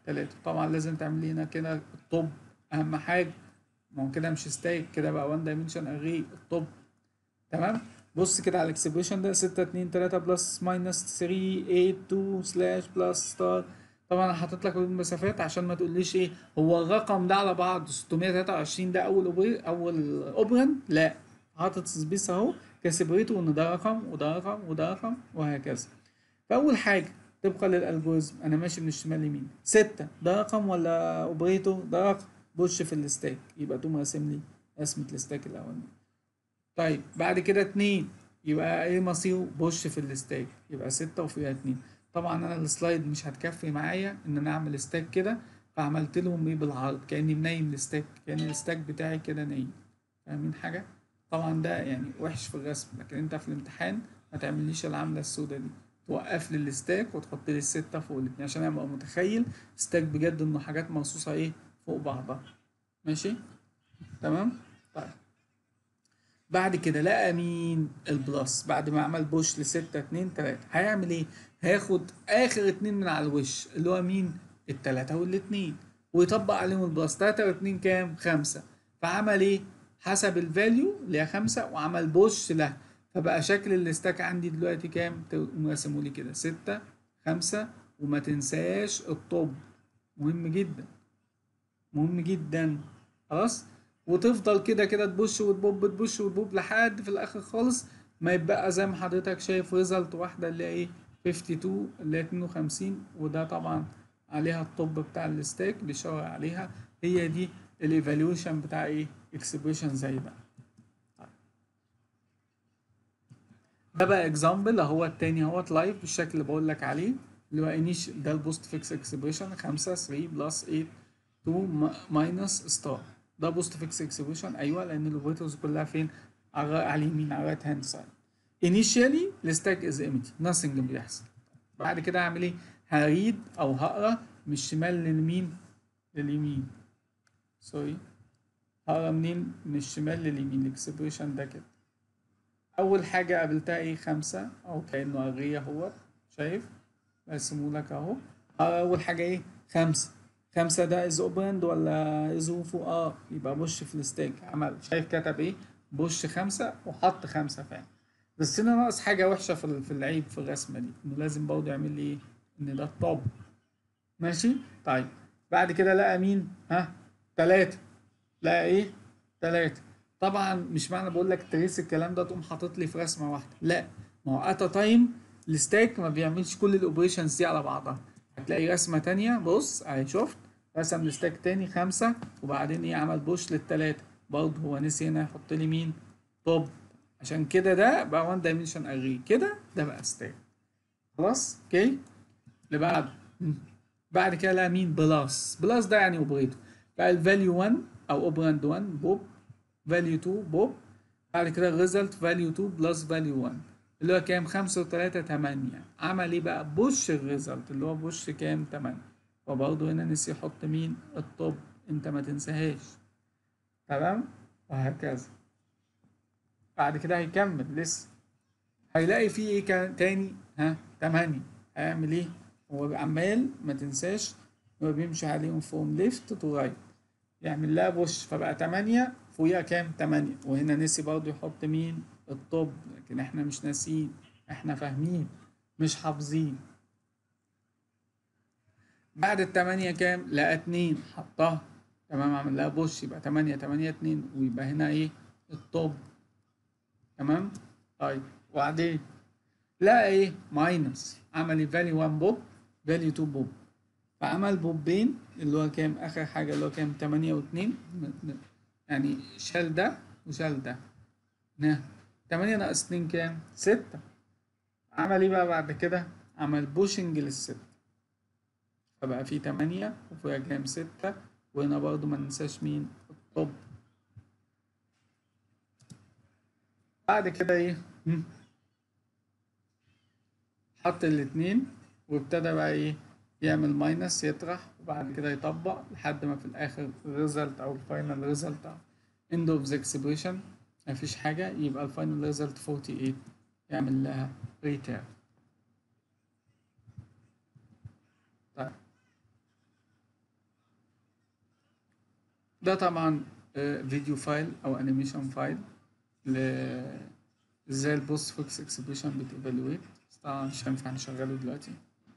تلاتة طبعا لازم تعمل هنا كده الطب اهم حاجة ما هو كده مش ستاك كده بقى 1 دايمنشن اري الطب تمام بص كده على الاكسبريشن ده 6 2 3 بلس ماينس 3 8 2 سلاش بلس ستار طبعا انا حاطط لك المسافات عشان ما تقوليش ايه هو الرقم ده على بعض 623 ده اول أوبري اول اوبرن لا حاطط سبيس اهو كسبريته ان ده رقم وده رقم وده رقم وهكذا فاول حاجه طبقا للالجوريزم انا ماشي من الشمال ليمين 6 ده رقم ولا اوبريتور ده رقم بوش في الستاك يبقى تقوم راسم لي رسمه الستاك الاولاني طيب بعد كده اتنين يبقى ايه مصيره بوش في الستاك يبقى ستة وفيها اتنين طبعا انا السلايد مش هتكفي معايا ان انا اعمل ستاك كده فعملت لهم ايه بالعرض كاني منيم الستاك كان الستاك بتاعي كده نايم فاهمين حاجه طبعا ده يعني وحش في الرسم لكن انت في الامتحان ما تعمليش العمله السوداء دي توقف لي الستاك وتحط لي الستة فوق الاتنين عشان ابقى متخيل ستاك بجد انه حاجات مرصوصة ايه فوق بعضها ماشي تمام طيب بعد كده لقى مين البلس بعد ما عمل بوش لستة اتنين تلاتة هيعمل ايه هياخد اخر اتنين من على الوش اللي هو مين التلاتة والاتنين ويطبق عليهم البلس تلاتة واتنين كام خمسة فعمل ايه حسب الفاليو اللي هي خمسة وعمل بوش لها فبقى شكل الاستاك عندي دلوقتي كام تقوم راسمه لي كده ستة خمسة وما تنساش الطب مهم جدا مهم جدا خلاص وتفضل كده كده تبش وتبوب تبش وتبوب لحد في الاخر خالص ما يبقى زي ما حضرتك شايف ريزلت واحده اللي هي ايه 52 اللي هي 52 وده طبعا عليها الطب بتاع الستاك بيشاور عليها هي دي الايفالويشن بتاع ايه اكسبريشن زي ده ده بقى اكزامبل اهو التاني اهوت لايف بالشكل اللي بقول لك عليه اللي هو انيش ده البوست فيكس اكسبريشن 5 3 بلس 8 2 ماينس ستار ده بوست فيكس اكسبريشن ايوه لان الاوبريتورز كلها فين على على اليمين على الرايت هاند سايد انيشالي الستاك از امتي nothing بيحصل بعد كده هعمل ايه هريد او هقرا من الشمال لليمين لليمين سوري هقرا منين من الشمال لليمين الاكسبريشن ده كده اول حاجه قابلتها ايه خمسة او كانه اغريه اهوت شايف برسمه لك اهو اول حاجه ايه خمسة خمسة ده از اوبند ولا از فوق اه يبقى بوش في الستاك عمل شايف كتب ايه بوش خمسة وحط خمسة فعلا بس هنا ناقص حاجة وحشة في في العيب في الرسمة دي انه لازم برضه يعمل لي ايه ان ده الطب ماشي طيب بعد كده لقى مين ها تلاتة لقى ايه تلاتة طبعا مش معنى بقول لك تريس الكلام ده تقوم حاطط لي في رسمة واحدة لا ما هو ات تايم الستاك ما بيعملش كل الاوبريشنز دي على بعضها هتلاقي رسمة تانية بص اهي شفت رسم الستاك تاني خمسة وبعدين ايه عمل بوش للتلاتة برضه هو نسي هنا يحط لي مين طب عشان كده ده بقى 1 دايمنشن اري كده ده بقى ستاك خلاص اوكي اللي بعده بعد كده لقى مين بلس بلس ده يعني اوبريتور بقى الفاليو 1 او اوبراند 1 بوب فاليو 2 بوب بعد كده الريزلت فاليو 2 بلس فاليو 1 اللي هو كام 5 و3 8 عمل ايه بقى بوش الريزلت اللي هو بوش كام 8 وبرضه هنا نسي يحط مين الطب انت ما تنساهاش تمام وهكذا بعد كده هيكمل لسه هيلاقي فيه ايه كان تاني ها 8 هيعمل ايه هو عمال ما تنساش هو بيمشي عليهم فروم ليفت تو رايت يعمل لها بوش فبقى 8 فوقيها كام 8 وهنا نسي برضه يحط مين الطب لكن احنا مش ناسيين احنا فاهمين مش حافظين بعد التمانية كام لقى اتنين حطها تمام عمل لها بوش يبقى تمانية تمانية اتنين ويبقى هنا ايه الطب تمام طيب وبعدين لقى ايه ماينس عمل فاليو 1 بوب فاليو 2 بوب فعمل بوبين اللي هو كام اخر حاجه اللي هو كام 8 و2 يعني شال ده وشال ده نه 8 ناقص 2 كام 6 عمل ايه بقى بعد كده عمل بوشنج للست فبقى في 8 وفيها كام 6 وهنا برضو ما ننساش مين الطب بعد كده ايه مم. حط الاتنين وابتدى بقى ايه يعمل ماينس يطرح وبعد كده يطبق لحد ما في الاخر الريزلت او الفاينل ريزلت او end of the expression مفيش حاجة يبقى الفاينل ريزلت 48 يعمل لها return طيب ده طبعا آه، فيديو فايل او انيميشن فايل ل ازاي البوست فيكس اكسبريشن بتيفالويت طبعا مش هينفع نشغله دلوقتي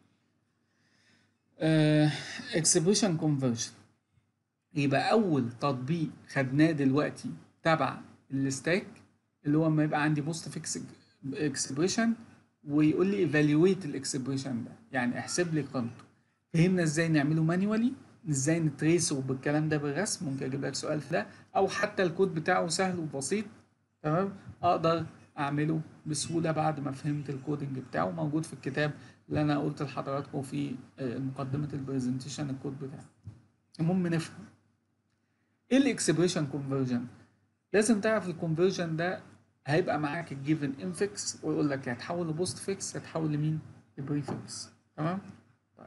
اكسبريشن كونفرجن يبقى اول تطبيق خدناه دلوقتي تبع الستاك اللي هو لما يبقى عندي بوست فيكس اكسبريشن ويقول لي ايفالويت الاكسبريشن ده يعني احسب لي قيمته فهمنا ازاي نعمله مانيوالي ازاي نتريسه بالكلام ده بالرسم ممكن اجيب لك سؤال في ده او حتى الكود بتاعه سهل وبسيط تمام اقدر اعمله بسهوله بعد ما فهمت الكودنج بتاعه موجود في الكتاب اللي انا قلت لحضراتكم في آه، مقدمه البرزنتيشن الكود بتاعه المهم نفهم ايه الاكسبريشن كونفرجن لازم تعرف الكونفرجن ده هيبقى معاك الجيفن انفكس ويقول لك هتحول لبوست فيكس هتحول لمين لبريفكس تمام طيب.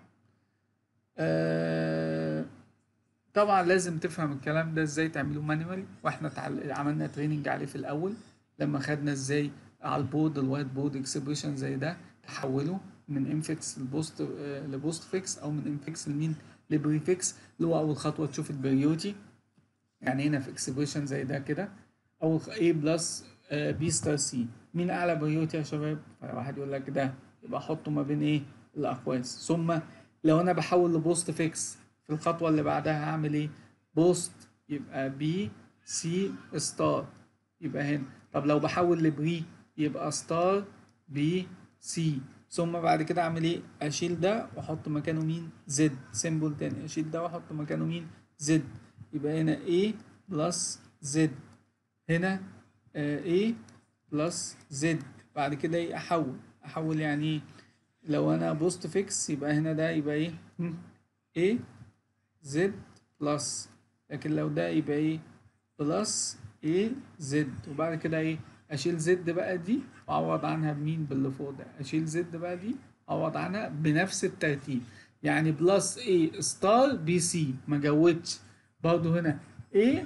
آه طبعا لازم تفهم الكلام ده ازاي تعمله مانيوالي واحنا تعل... عملنا تريننج عليه في الاول لما خدنا ازاي على البورد الوايت بورد اكسبريشن زي ده تحوله من انفكس لبوست آه لبوست فيكس او من انفكس لمين لبريفكس اللي هو اول خطوه تشوف البريوتي يعني هنا في اكسبريشن زي ده كده اول خ- A بلس بي ستار سي مين اعلى بريوتي يا شباب واحد يقول لك ده يبقى احطه ما بين ايه الاقواس ثم لو انا بحول لبوست فيكس في الخطوه اللي بعدها هعمل ايه بوست يبقى بي سي ستار يبقى هنا طب لو بحول لبري يبقى ستار بي سي ثم بعد كده اعمل ايه اشيل ده واحط مكانه مين زد سيمبل تاني اشيل ده واحط مكانه مين زد يبقى هنا A بلس Z هنا آه، A بلس Z بعد كده ايه احول احول يعني ايه لو انا بوست فيكس يبقى هنا ده يبقى ايه هم، A Z بلس لكن لو ده يبقى ايه بلس A Z وبعد كده ايه اشيل Z بقى دي واعوض عنها بمين باللي فوق ده اشيل Z بقى دي اعوض عنها بنفس الترتيب يعني بلس A ستار بي سي ما جودش برضه هنا A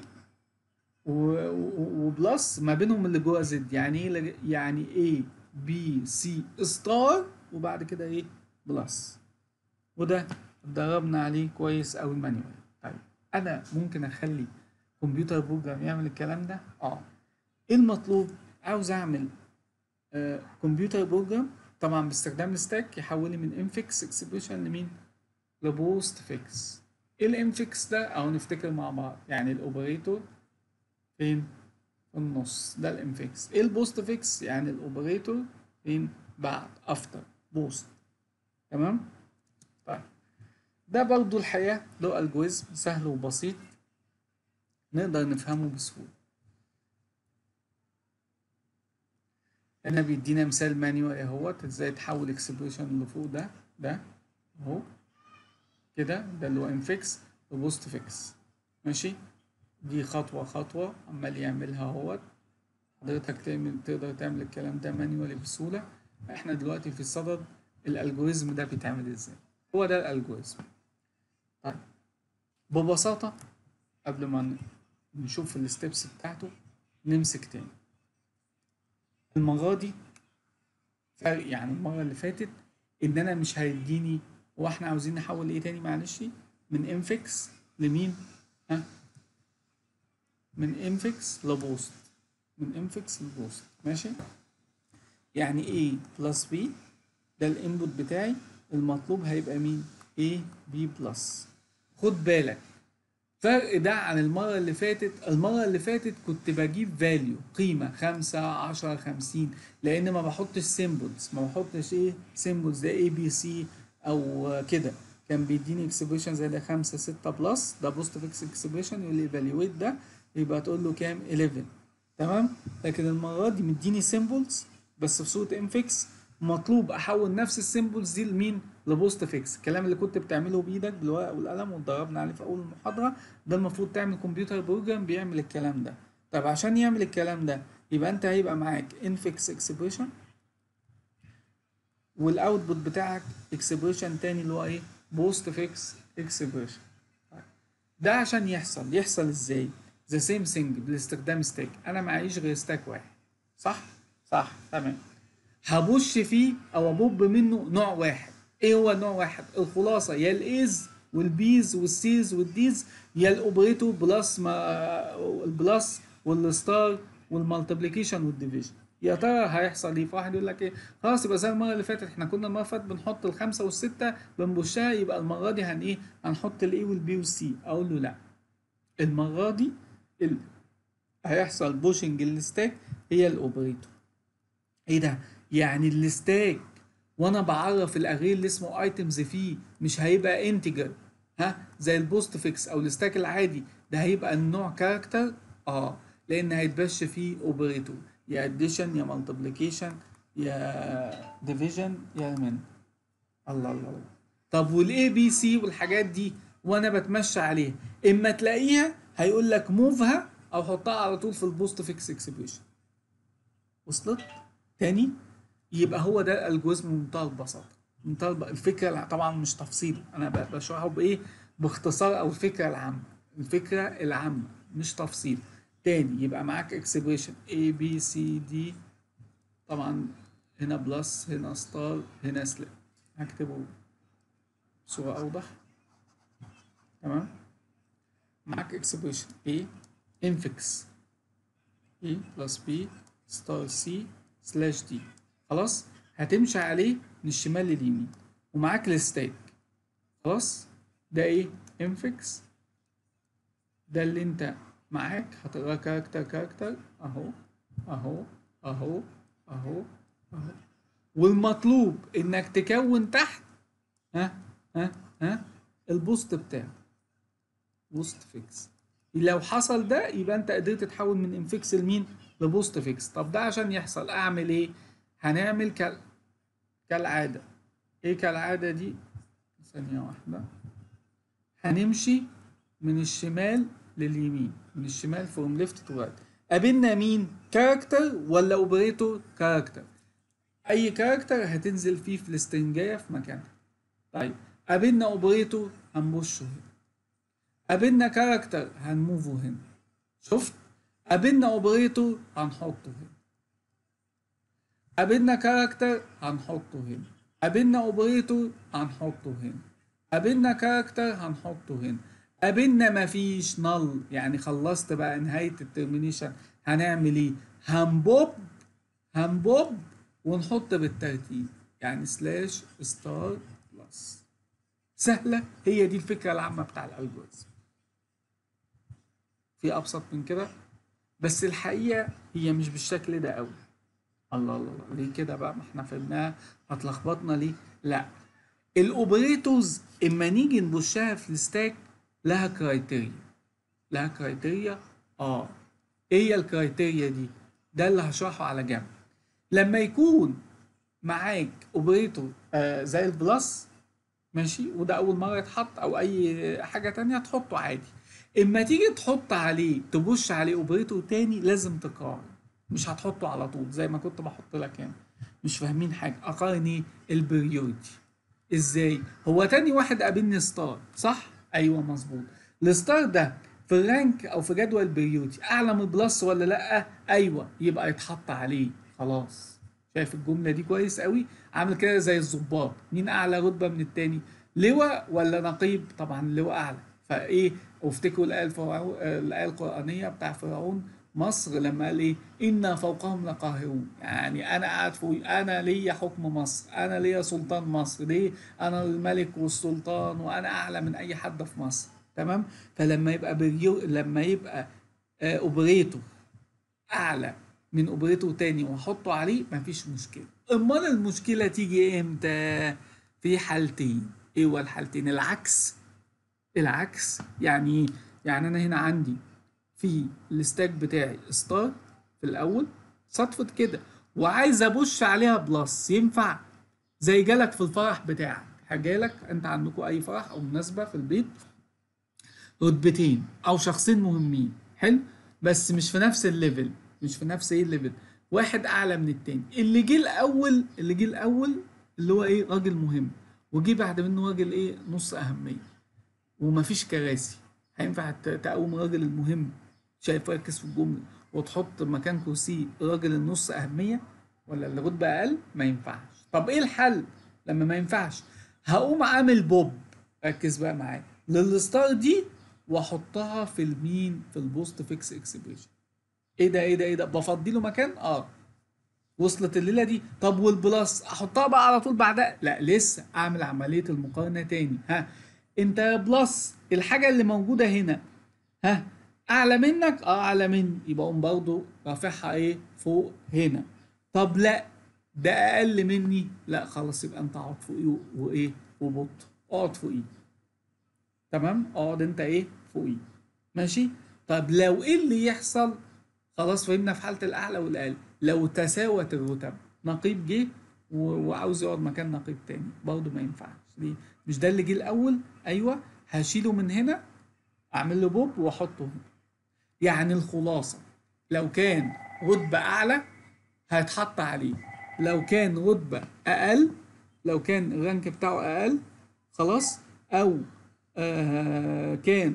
و- و- وبلس ما بينهم اللي جوه زد يعني ايه لج- يعني A B C ستار وبعد كده ايه بلس وده اتدربنا عليه كويس قوي مانيوال طيب انا ممكن اخلي كمبيوتر بروجرام يعمل الكلام ده اه ايه المطلوب عاوز اعمل آه كمبيوتر بروجرام طبعا باستخدام الستاك يحول لي من انفكس اكسبريشن لمين لبوست فيكس ايه الانفكس ده او نفتكر مع بعض يعني الاوبريتور فين في النص ده الانفكس ايه البوست فيكس يعني الاوبريتور فين بعد افتر بوست تمام طيب ده برضو الحقيقه له الجوريزم سهل وبسيط نقدر نفهمه بسهوله هنا بيدينا مثال مانيوال اهوت ازاي تحول اكسبريشن اللي فوق ده ده اهو كده ده اللي هو انفكس وبوست فيكس ماشي دي خطوة خطوة عمال يعملها اهوت حضرتك تعمل تقدر تعمل الكلام ده مانيوالي بسهولة احنا دلوقتي في صدد الالجوريزم ده بيتعمل ازاي هو ده الالجوريزم طيب ببساطة قبل ما ن- نشوف الستبس بتاعته نمسك تاني المرة دي فرق يعني المرة اللي فاتت ان انا مش هيديني هو احنا عاوزين نحول ايه تاني معلش من انفكس لمين ها من انفكس لبوست من انفكس لبوست ماشي يعني A بلس B ده الانبوت بتاعي المطلوب هيبقى مين A B بلس خد بالك فرق ده عن المرة اللي فاتت المرة اللي فاتت كنت بجيب فاليو قيمة خمسة عشرة خمسين لأن ما بحطش سيمبلز ما بحطش ايه سيمبلز ده اي بي سي أو كده كان بيديني اكسبريشن زي ده خمسة ستة بلس ده بوست فيكس اكسبريشن يقول لي ايفالويت ده يبقى تقول له كام 11 تمام لكن المرة دي مديني سيمبلز بس في صورة انفكس مطلوب احول نفس السيمبلز دي لمين لبوست فيكس الكلام اللي كنت بتعمله بايدك بالورقه والقلم واتدربنا عليه في اول المحاضره ده المفروض تعمل كمبيوتر بروجرام بيعمل الكلام ده طب عشان يعمل الكلام ده يبقى انت هيبقى معاك انفكس اكسبريشن والاوتبوت بتاعك اكسبريشن تاني اللي هو ايه بوست فيكس اكسبريشن ده عشان يحصل يحصل ازاي ذا سيم ثينج باستخدام ستاك انا معيش غير ستاك واحد صح صح تمام هبش فيه او ابوب منه نوع واحد ايه هو نوع واحد الخلاصه يا الايز والبيز والسيز والديز يا الاوبريتور بلس ما البلس والستار والمالتيبليكيشن والديفيجن يا ترى هيحصل ايه؟ فواحد يقول لك ايه؟ خلاص يبقى زي المره اللي فاتت احنا كنا المره اللي فاتت بنحط الخمسه والسته بنبشها يبقى المره دي هن ايه؟ هنحط الاي والبي والسي اقول له لا المره دي ال... هيحصل بوشنج الستاك هي الاوبريتور ايه ده؟ يعني الستاك وانا بعرف الاري اللي اسمه ايتمز فيه مش هيبقى انتجر ها زي البوست فيكس او الستاك العادي ده هيبقى النوع كاركتر اه لان هيتبش فيه اوبريتور يا اديشن يا مالتيبليكيشن يا ديفيجن يا من الله الله الله طب والاي بي سي والحاجات دي وانا بتمشى عليها اما تلاقيها هيقول لك موفها او حطها على طول في البوست فيكس اكسبريشن وصلت تاني يبقى هو ده الالجوريزم بمنتهى البساطه منتهى الب... الفكره طبعا مش تفصيل انا بشرحه بايه باختصار او الفكره العامه الفكره العامه مش تفصيل تاني يبقى معاك اكسبريشن A B C D طبعا هنا بلس هنا ستار هنا سليب هكتبه بصورة أوضح تمام معاك اكسبريشن A infix A بلس B ستار C سلاش D خلاص هتمشي عليه من الشمال لليمين ومعاك الستاك خلاص ده ايه infix ده اللي انت معاك هتقرا كاركتر كاركتر اهو اهو اهو اهو اهو والمطلوب انك تكون تحت ها ها ها البوست بتاعه بوست فيكس لو حصل ده يبقى انت قدرت تتحول من انفكس لمين لبوست فيكس طب ده عشان يحصل اعمل ايه هنعمل كال... كالعاده ايه كالعاده دي ثانيه واحده هنمشي من الشمال لليمين من الشمال فروم ليفت تو رايت قابلنا مين كاركتر ولا اوبريتور كاركتر اي كاركتر هتنزل فيه في الاستنجايه في مكانها طيب قابلنا اوبريتور هنبشه هنا قابلنا كاركتر هنموفه هنا شفت قابلنا اوبريتور هنحطه هنا قابلنا كاركتر هنحطه هنا قابلنا اوبريتور هنحطه هنا قابلنا كاركتر هنحطه هنا قابلنا مفيش نل يعني خلصت بقى نهاية الترمينيشن هنعمل ايه هنبوب هنبوب ونحط بالترتيب يعني سلاش ستار بلس سهلة هي دي الفكرة العامة بتاع الالجوريزم في ابسط من كده بس الحقيقة هي مش بالشكل ده قوي الله الله الله ليه كده بقى ما احنا فهمناها هتلخبطنا ليه لا الاوبريتورز اما نيجي نبشها في الستاك لها كرايتيريا لها كرايتيريا اه ايه هي الكرايتيريا دي ده اللي هشرحه على جنب لما يكون معاك اوبريتور آه زي البلس ماشي وده اول مره يتحط او اي حاجه تانية تحطه عادي اما تيجي تحط عليه تبش عليه اوبريتور تاني لازم تقارن مش هتحطه على طول زي ما كنت بحط لك هنا مش فاهمين حاجه اقارن ايه البريوريتي ازاي هو تاني واحد قابلني ستار صح ايوه مظبوط الستار ده في الرانك او في جدول البريوريتي اعلى من البلس ولا لا ايوه يبقى يتحط عليه خلاص شايف الجمله دي كويس قوي عامل كده زي الظباط مين اعلى رتبه من التاني لواء ولا نقيب طبعا اللواء اعلى فايه وافتكروا الايه الفرعون الايه القرانيه بتاع فرعون مصر لما قال ايه انا فوقهم لقاهرون يعني انا قاعد فوق انا ليا حكم مصر انا ليا سلطان مصر ليه انا الملك والسلطان وانا اعلى من اي حد في مصر تمام فلما يبقى بريو لما يبقى آه اوبريتور اعلى من اوبريتور تاني واحطه عليه مفيش مشكله امال المشكله تيجي امتى في حالتين ايه هو الحالتين العكس العكس يعني يعني انا هنا عندي في الستاك بتاعي ستار في الاول صدفة كده وعايز ابش عليها بلس ينفع زي جالك في الفرح بتاعك جالك انت عندكم اي فرح او مناسبة في البيت رتبتين او شخصين مهمين حلو بس مش في نفس الليفل مش في نفس ايه الليفل واحد اعلى من التاني اللي جه الاول اللي جه الاول اللي هو ايه راجل مهم وجي بعد منه راجل ايه نص اهميه ومفيش كراسي هينفع تقوم الراجل المهم شايف ركز في الجمله وتحط مكان كرسي راجل النص اهميه ولا اللي رتبه اقل ما ينفعش طب ايه الحل لما ما ينفعش هقوم عامل بوب ركز بقى معايا للستار دي واحطها في المين في البوست فيكس اكسبريشن ايه ده ايه ده ايه ده بفضي له مكان اه وصلت الليله دي طب والبلس احطها بقى على طول بعدها لا لسه اعمل عمليه المقارنه تاني ها انت يا بلس الحاجه اللي موجوده هنا ها اعلى منك اه اعلى مني يبقى اقوم برضه رافعها ايه فوق هنا طب لا ده اقل مني لا خلاص يبقى انت اقعد فوقيه وايه وبط اقعد فوقيه تمام اقعد انت ايه فوقيه ماشي طب لو ايه اللي يحصل خلاص فهمنا في حاله الاعلى والاقل لو تساوت الرتب نقيب جه و- وعاوز يقعد مكان نقيب تاني برضه ما ينفعش ليه مش ده اللي جه الاول ايوه هشيله من هنا اعمل له بوب واحطه هنا يعني الخلاصه لو كان رتبه اعلى هيتحط عليه لو كان رتبه اقل لو كان الرانك بتاعه اقل خلاص او آه كان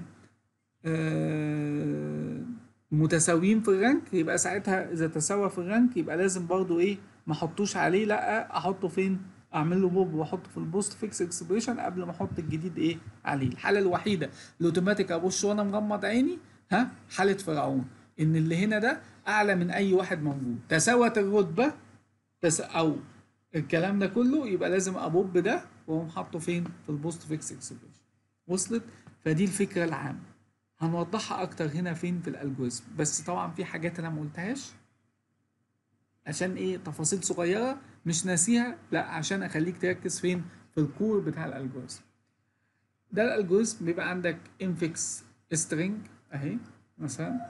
آه متساويين في الرانك يبقى ساعتها اذا تساوى في الرانك يبقى لازم برضو ايه ما احطوش عليه لا احطه فين اعمل له بوب واحطه في البوست فيكس اكسبريشن قبل ما احط الجديد ايه عليه الحاله الوحيده اللي اوتوماتيك ابص وانا مغمض عيني ها حاله فرعون ان اللي هنا ده اعلى من اي واحد موجود تساوت الرتبه تس او الكلام ده كله يبقى لازم ابوب ده واقوم حاطه فين في البوست فيكس اكسبريشن وصلت فدي الفكره العامه هنوضحها اكتر هنا فين في الالجوريزم بس طبعا في حاجات انا ما قلتهاش عشان ايه تفاصيل صغيره مش ناسيها لا عشان اخليك تركز فين في الكور بتاع الالجوريزم ده الالجوريزم بيبقى عندك انفكس سترينج اهي مثلا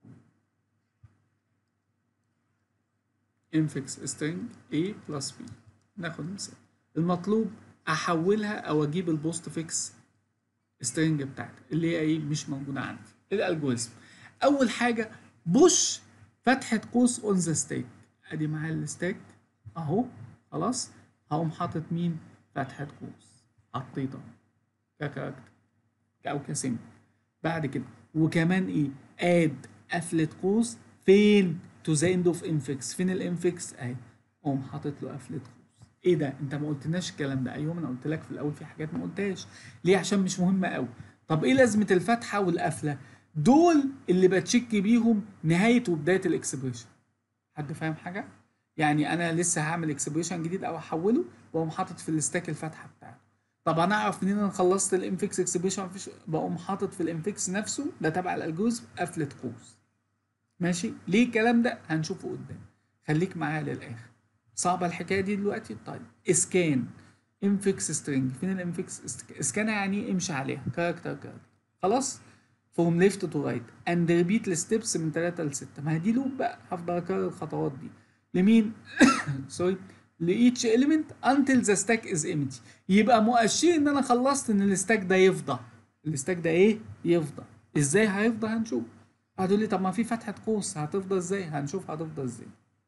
انفكس سترينج A بلس B ناخد مثال المطلوب احولها او اجيب البوست فيكس سترينج بتاعتي اللي هي ايه مش موجوده عندي الالجوريزم اول حاجه بوش فتحه قوس اون ذا ستيك ادي معايا الستيك اهو خلاص هقوم حاطط مين فتحه قوس حطيتها ككاركتر او كسيمبل بعد كده وكمان ايه اد قفله قوس فين تو ذا اند اوف انفكس فين الانفكس اهي اقوم حاطط له قفله قوس ايه ده انت ما قلتناش الكلام ده ايوه ما انا قلت لك في الاول في حاجات ما قلتهاش ليه عشان مش مهمه قوي طب ايه لازمه الفتحه والقفله دول اللي بتشك بيهم نهايه وبدايه الاكسبريشن حد فاهم حاجه يعني انا لسه هعمل اكسبريشن جديد او احوله واقوم حاطط في الستاك الفتحه بتاعته طب انا اعرف منين انا خلصت الانفكس اكسبريشن مفيش بقوم حاطط في الانفكس نفسه ده تبع الالجوريزم قفله قوس ماشي ليه الكلام ده هنشوفه قدام خليك معايا للاخر صعبه الحكايه دي دلوقتي طيب اسكان انفكس سترينج فين الانفكس اسكان يعني امشي عليها كاركتر كاركتر خلاص فروم ليفت تو رايت اند ريبيت الستبس من 3 ل 6 ما هي دي لوب بقى هفضل اكرر الخطوات دي لمين سوري لايتش element until the stack is empty يبقى مؤشر ان انا خلصت ان الستاك ده يفضى الستاك ده ايه يفضى ازاي هيفضى هنشوف هتقول لي طب ما في فتحه قوس هتفضى ازاي هنشوف هتفضى ازاي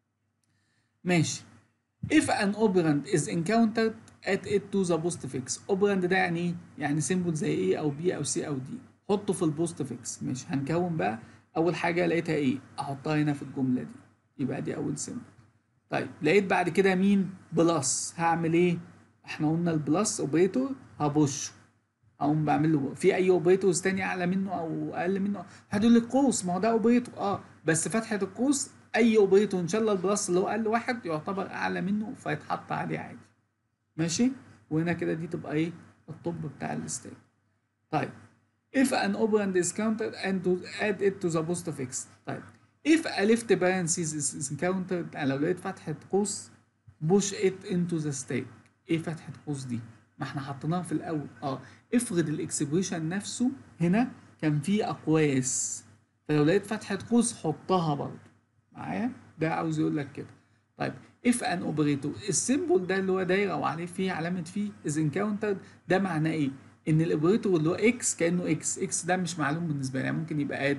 ماشي if an operand is encountered at it to the post fix operand ده يعني ايه يعني سيمبل زي A او B او C او D حطه في البوست فيكس ماشي هنكون بقى اول حاجه لقيتها ايه احطها هنا في الجمله دي يبقى دي اول سيمبل طيب لقيت بعد كده مين بلس هعمل ايه احنا قلنا البلس اوبريتور هبشه هقوم بعمل له في اي اوبريتورز تاني اعلى منه او اقل منه هتقول لي القوس ما هو ده اوبريتور اه بس فتحه القوس اي اوبريتور ان شاء الله البلس اللي هو اقل واحد يعتبر اعلى منه فيتحط عليه عادي ماشي وهنا كده دي تبقى ايه الطب بتاع الستيك طيب if an operand is counted and to add it to the post fix طيب if a left parenthesis is encountered يعني لو لقيت فتحة قوس push it into the stack ايه فتحة قوس دي؟ ما احنا حطيناها في الاول اه افرض الاكسبريشن نفسه هنا كان فيه اقواس فلو لقيت فتحة قوس حطها برضه معايا ده عاوز يقول لك كده طيب if an operator السيمبل ده اللي هو دايره وعليه فيه علامه فيه is encountered ده معناه ايه؟ ان الاوبريتور اللي هو اكس كانه اكس اكس ده مش معلوم بالنسبه لي يعني ممكن يبقى اد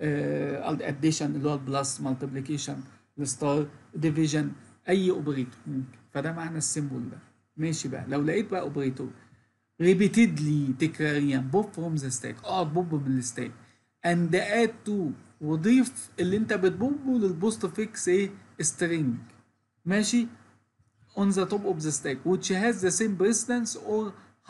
اديشن اللي هو البلس مالتيبليكيشن الستار ديفيجن اي اوبريتور ممكن فده معنى السيمبل ده ماشي بقى لو لقيت بقى اوبريتور ريبيتدلي تكراريا بوب فروم ذا ستاك اقعد بوب من الستاك اند اد تو وضيف اللي انت بتبوبه للبوست فيكس ايه سترينج ماشي on the top of the stack which has the same precedence or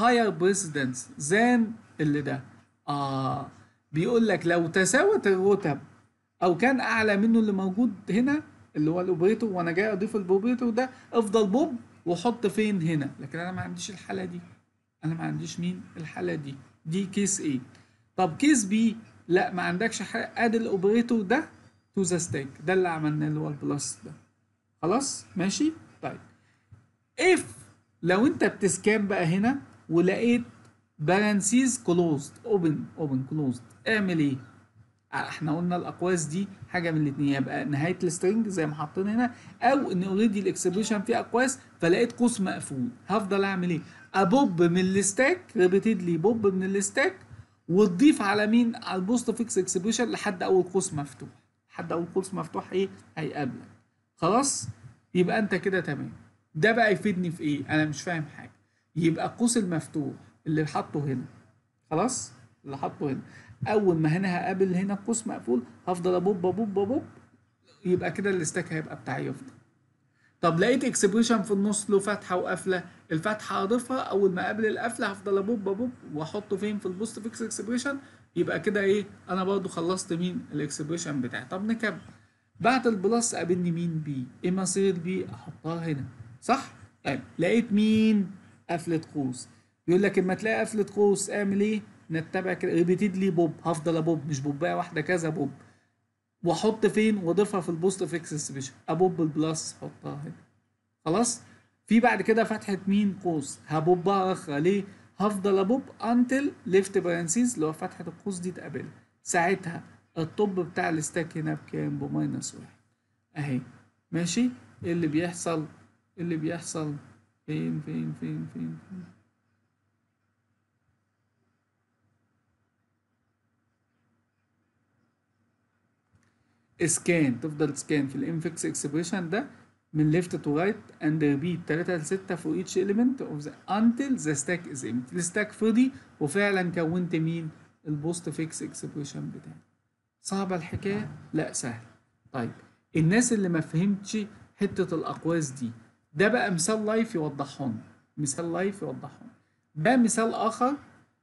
higher precedence than اللي ده اه بيقول لك لو تساوت الرتب او كان اعلى منه اللي موجود هنا اللي هو الاوبريتور وانا جاي اضيف الاوبريتور ده افضل بوب وحط فين هنا لكن انا ما عنديش الحاله دي انا ما عنديش مين الحاله دي دي كيس ايه طب كيس بي لا ما عندكش حاجه ادي الاوبريتور ده تو ذا ستيك ده اللي عملناه اللي هو البلس ده خلاص ماشي طيب اف لو انت بتسكان بقى هنا ولقيت بارانسيز كلوزد اوبن اوبن كلوزد اعمل ايه احنا قلنا الاقواس دي حاجه من الاثنين يبقى نهايه السترنج زي ما حاطين هنا او ان اوريدي الاكسبريشن فيه اقواس فلقيت قوس مقفول هفضل اعمل ايه ابوب من الستاك ريبيتدلي بوب من الستاك وتضيف على مين على البوست فيكس اكسبريشن لحد اول قوس مفتوح لحد اول قوس مفتوح ايه هيقابلك خلاص يبقى انت كده تمام ده بقى يفيدني في ايه انا مش فاهم حاجه يبقى القوس المفتوح اللي حاطه هنا خلاص اللي حاطه هنا اول ما هنا هقابل هنا قوس مقفول هفضل ابوب ابوب ابوب يبقى كده الاستاك هيبقى بتاعي يفضل طب لقيت اكسبريشن في النص له فتحه وقفله الفتحه هضيفها اول ما اقابل القفله هفضل ابوب ابوب واحطه فين في البوست فيكس اكسبريشن يبقى كده ايه انا برضو خلصت مين الاكسبريشن بتاعي طب نكمل بعد البلس قابلني مين بي ايه مصير بي احطها هنا صح طيب لقيت مين قفله قوس بيقول لك اما تلاقي قفله قوس اعمل ايه نتبع كده ريبيتدلي بوب هفضل ابوب مش بوبايه واحده كذا بوب واحط فين واضيفها في البوست فيكس اكسبريشن ابوب البلس احطها هنا خلاص في بعد كده فتحه مين قوس هبوبها اخرى ليه هفضل ابوب انتل ليفت بارانسيز اللي هو فتحه القوس دي تقابلها ساعتها الطب بتاع الستاك هنا بكام بماينس واحد اهي ماشي ايه اللي بيحصل إيه اللي بيحصل فين فين فين فين, فين. سكان تفضل سكان في الانفكس اكسبريشن ده من left to right and repeat 3 ل 6 for each element of the until the stack is empty الستاك فضي وفعلا كونت مين البوست فيكس اكسبريشن بتاعي صعبة الحكاية لا سهل طيب الناس اللي ما فهمتش حتة الأقواس دي ده بقى مثال لايف يوضحهم مثال لايف يوضحهم ده مثال آخر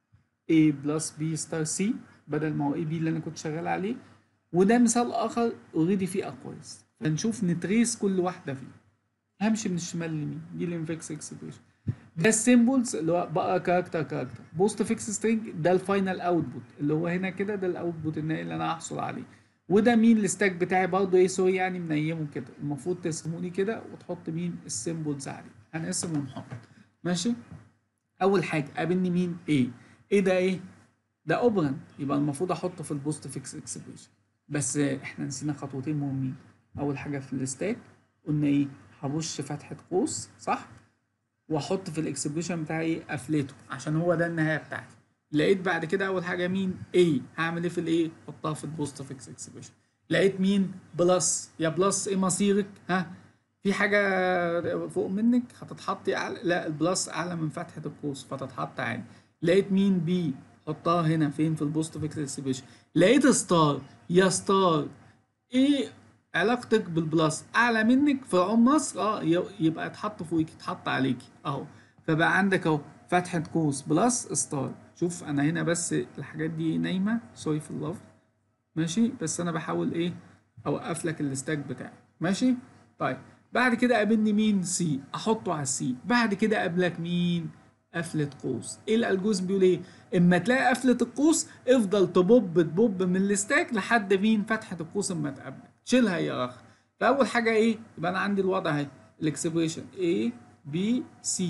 A بلس B ستار C بدل ما هو A B اللي أنا كنت شغال عليه وده مثال اخر اوريدي فيه اقواس فنشوف نتريس كل واحده فيه همشي من الشمال لليمين دي الانفكس اكسبريشن ده السيمبلز اللي هو بقى كاركتر كاركتر بوست فيكس سترينج ده الفاينل اوتبوت اللي هو هنا كده ده الاوتبوت النهائي اللي انا هحصل عليه وده مين الستاك بتاعي برضه ايه سوري يعني منيمه كده المفروض ترسموا لي كده وتحط مين السيمبلز عليه هنقسم ونحط ماشي اول حاجه قابلني مين ايه ايه ده ايه ده اوبرنت يبقى المفروض احطه في البوست فيكس اكسبريشن بس احنا نسينا خطوتين مهمين اول حاجه في الستاك قلنا ايه هبش فتحه قوس صح واحط في الاكسبريشن بتاعي ايه قفلته عشان هو ده النهايه بتاعتي لقيت بعد كده اول حاجه مين ايه هعمل ايه في الايه احطها في البوست فيكس اكسبريشن لقيت مين بلس يا بلس ايه مصيرك ها في حاجه فوق منك هتتحط اعلى لا البلس اعلى من فتحه القوس فتتحط عادي لقيت مين بي حطها هنا فين في البوست فيكس اكسبريشن لقيت ستار يا ستار ايه علاقتك بالبلس اعلى منك في عم مصر اه يبقى اتحط فوقك اتحط عليكي اهو فبقى عندك اهو فتحه قوس بلس ستار شوف انا هنا بس الحاجات دي نايمه سوري في اللفظ ماشي بس انا بحاول ايه اوقف لك الستاك بتاعي ماشي طيب بعد كده قابلني مين سي احطه على السي بعد كده قابلك مين قفلة قوس ايه الالجوريزم بيقول ايه اما تلاقي قفلة القوس افضل تبوب تبوب من الستاك لحد مين فتحة القوس اما تقابلك شيلها يا اخ فاول حاجة ايه يبقى انا عندي الوضع اهي الاكسبريشن A B C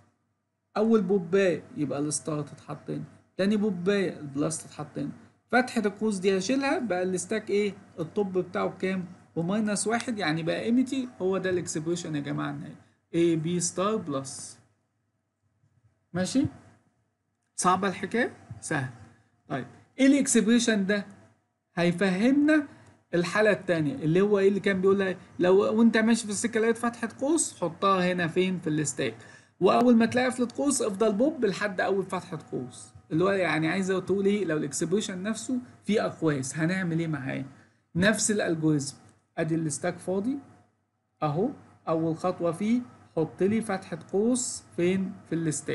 اول بوباية يبقى الستار تتحط هنا تاني بوباية البلس تتحط هنا فتحة القوس دي هشيلها بقى الستاك ايه الطب بتاعه بكام بماينس واحد يعني بقى ايمتي هو ده الاكسبريشن يا جماعة النهائي A B ستار بلس ماشي صعبة الحكاية سهل طيب ايه الاكسبريشن ده هيفهمنا الحالة التانية اللي هو ايه اللي كان بيقولها لو وانت ماشي في السكة لقيت فتحة قوس حطها هنا فين في الستاك واول ما تلاقي قفلة قوس افضل بوب لحد اول فتحة قوس اللي هو يعني عايزة تقول ايه لو الاكسبريشن نفسه فيه اقواس هنعمل ايه معاه نفس الالجوريزم ادي الستاك فاضي اهو اول خطوة فيه حط لي فتحة قوس فين في الستاك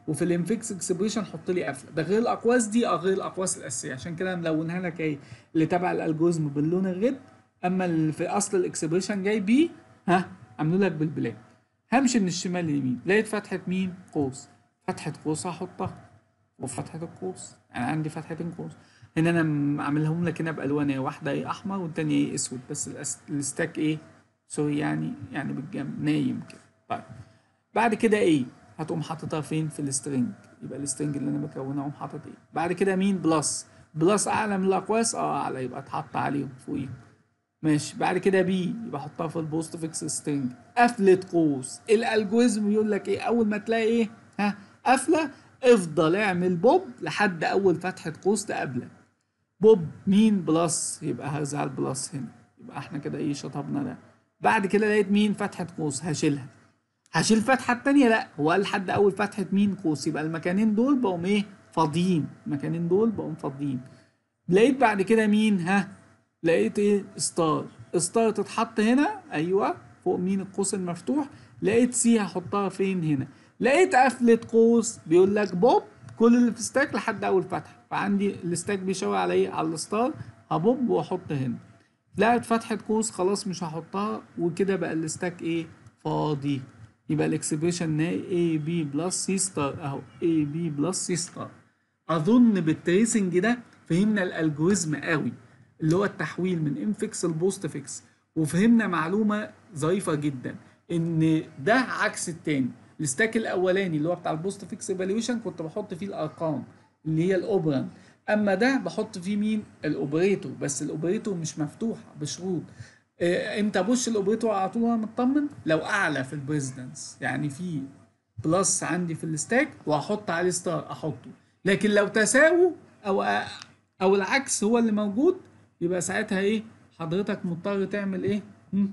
وفي الانفكس اكسبريشن حط لي قفله ده غير الاقواس دي اه غير الاقواس الاساسيه عشان كده ملونها لك ايه اللي تبع الالجوريزم باللون الريد اما اللي في اصل الاكسبريشن جاي بيه ها عامله لك بالبلاك همشي من الشمال لليمين لقيت فتحه مين قوس فتحه قوس هحطها وفتحه القوس يعني عندي فتحتين قوس هنا انا م- عاملهم لك هنا بالوان ايه واحده ايه احمر والتانيه ايه اسود بس الأس- الستاك ايه سوري يعني يعني بالجنب نايم كده طيب بعد كده ايه هتقوم حاططها فين في السترنج يبقى السترنج اللي انا بكونه اقوم حاطط ايه بعد كده مين بلس بلس اعلى من الاقواس اه اعلى يبقى اتحط عليهم فوقيهم ماشي بعد كده بي يبقى احطها في البوست فيكس سترنج قفله قوس الالجوريزم يقول لك ايه اول ما تلاقي ايه ها قفله افضل اعمل بوب لحد اول فتحه قوس تقابلك بوب مين بلس يبقى هرزع البلس هنا يبقى احنا كده ايه شطبنا ده بعد كده لقيت مين فتحه قوس هشيلها هشيل الفتحه التانية لا هو قال لحد اول فتحه مين قوس يبقى المكانين دول بقوا ايه فاضيين المكانين دول بقوا فاضيين لقيت بعد كده مين ها لقيت ايه ستار ستار تتحط هنا ايوه فوق مين القوس المفتوح لقيت سي هحطها فين هنا لقيت قفله قوس بيقول لك بوب كل اللي في ستاك لحد اول فتحه فعندي الستاك بيشاور على ايه على الستار هبوب واحط هنا لقيت فتحه قوس خلاص مش هحطها وكده بقى الستاك ايه فاضي يبقى الاكسبريشن اي بي بلس سي ستار اهو اي بي بلس سي ستار اظن بالتريسنج ده فهمنا الالجوريزم قوي اللي هو التحويل من انفكس لبوست فيكس وفهمنا معلومه ظريفه جدا ان ده عكس التاني الستاك الاولاني اللي هو بتاع البوست فيكس ايفالويشن كنت بحط فيه الارقام اللي هي الاوبران اما ده بحط فيه مين الاوبريتور بس الاوبريتور مش مفتوحه بشروط آه، امتى ابص الاوبريتور على طول وانا مطمن لو اعلى في البريزدنس يعني في بلس عندي في الستاك وهحط عليه ستار احطه لكن لو تساووا او او العكس هو اللي موجود يبقى ساعتها ايه حضرتك مضطر تعمل ايه مم.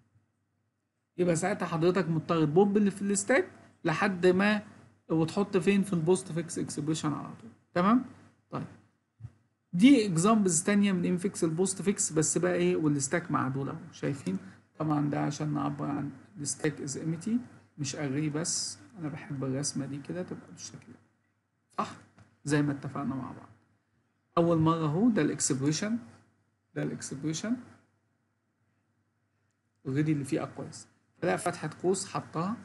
يبقى ساعتها حضرتك مضطر تبوب اللي في الستاك لحد ما وتحط فين في البوست فيكس اكسبريشن على طول تمام طيب دي اكزامبلز تانية من انفكس البوست فيكس بس بقى ايه والستاك مع دول اهو شايفين طبعا ده عشان نعبر عن الستاك از امتي مش اري بس انا بحب الرسمه دي كده تبقى بالشكل ده صح زي ما اتفقنا مع بعض اول مره اهو ده الاكسبريشن ده الاكسبريشن اوريدي اللي فيه اقواس فلقى فتحه قوس حطها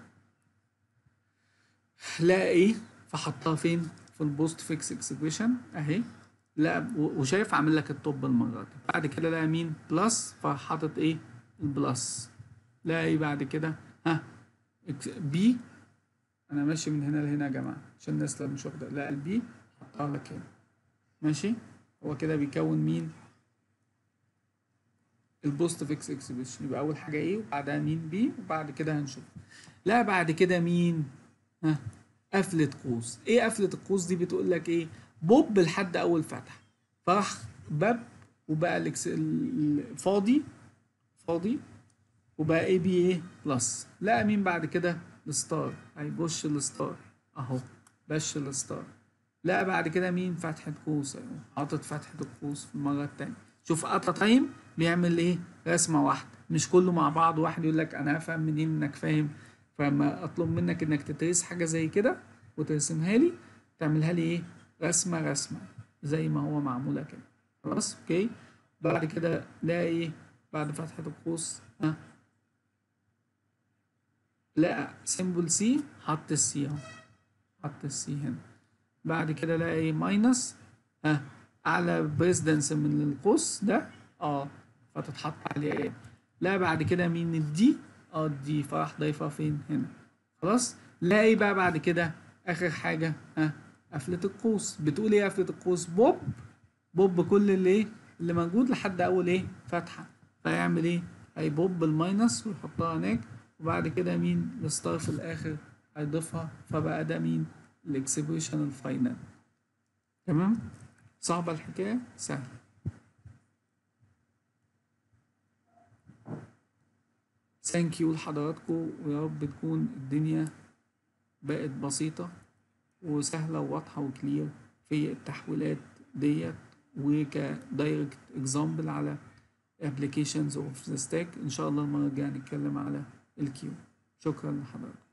لقى ايه فحطها فين في البوست فيكس اكسبريشن اهي لا وشايف عامل لك التوب المره دي بعد كده لقى مين بلس فحاطط ايه البلس لقى ايه بعد كده ها بي انا ماشي من هنا لهنا يا جماعه عشان الناس اللي مش واخده لا البي حطها لك هنا ماشي هو كده بيكون مين البوست فيكس اكسبريشن يبقى اول حاجه ايه وبعدها مين بي وبعد كده هنشوف لا بعد كده مين ها قفله قوس ايه قفله القوس دي بتقول لك ايه بوب لحد اول فتحه فراح باب وبقى الإكس- ال- فاضي فاضي وبقى اي بي ايه بلس لقى مين بعد كده الستار هيبش الستار اهو بش الستار لقى بعد كده مين فتحة قوس اهو حاطط فتحة القوس في المرة التانية شوف ات تايم بيعمل ايه رسمة واحدة مش كله مع بعض واحد يقول لك انا هفهم منين انك فاهم فما اطلب منك انك تدرس حاجة زي كده وترسمها لي تعملها لي ايه رسمة رسمة زي ما هو معمولة كده خلاص اوكي بعد كده لا ايه بعد فتحة القوس ها لقى سيمبل سي حط السي اهو حط السي هنا بعد كده لقى ايه ماينس ها اعلى بريزدنس من القوس ده اه فتتحط عليه ايه لا بعد كده مين الدي اه الدي فراح ضايفها فين هنا خلاص لا ايه بقى بعد كده اخر حاجه ها قفله القوس بتقول ايه قفله القوس بوب بوب كل اللي ايه اللي موجود لحد اول ايه فتحه فيعمل ايه هيبوب الماينس ويحطها هناك وبعد كده مين الستار في الاخر هيضيفها فبقى ده مين الاكسبريشن الفاينل تمام صعبة الحكاية سهل ثانك يو لحضراتكم ويا رب تكون الدنيا بقت بسيطة وسهلة وواضحة وكلير في التحويلات ديت وكدايركت اكزامبل على applications of the stack ان شاء الله المرة الجاية هنتكلم على الكيو شكرا لحضراتكم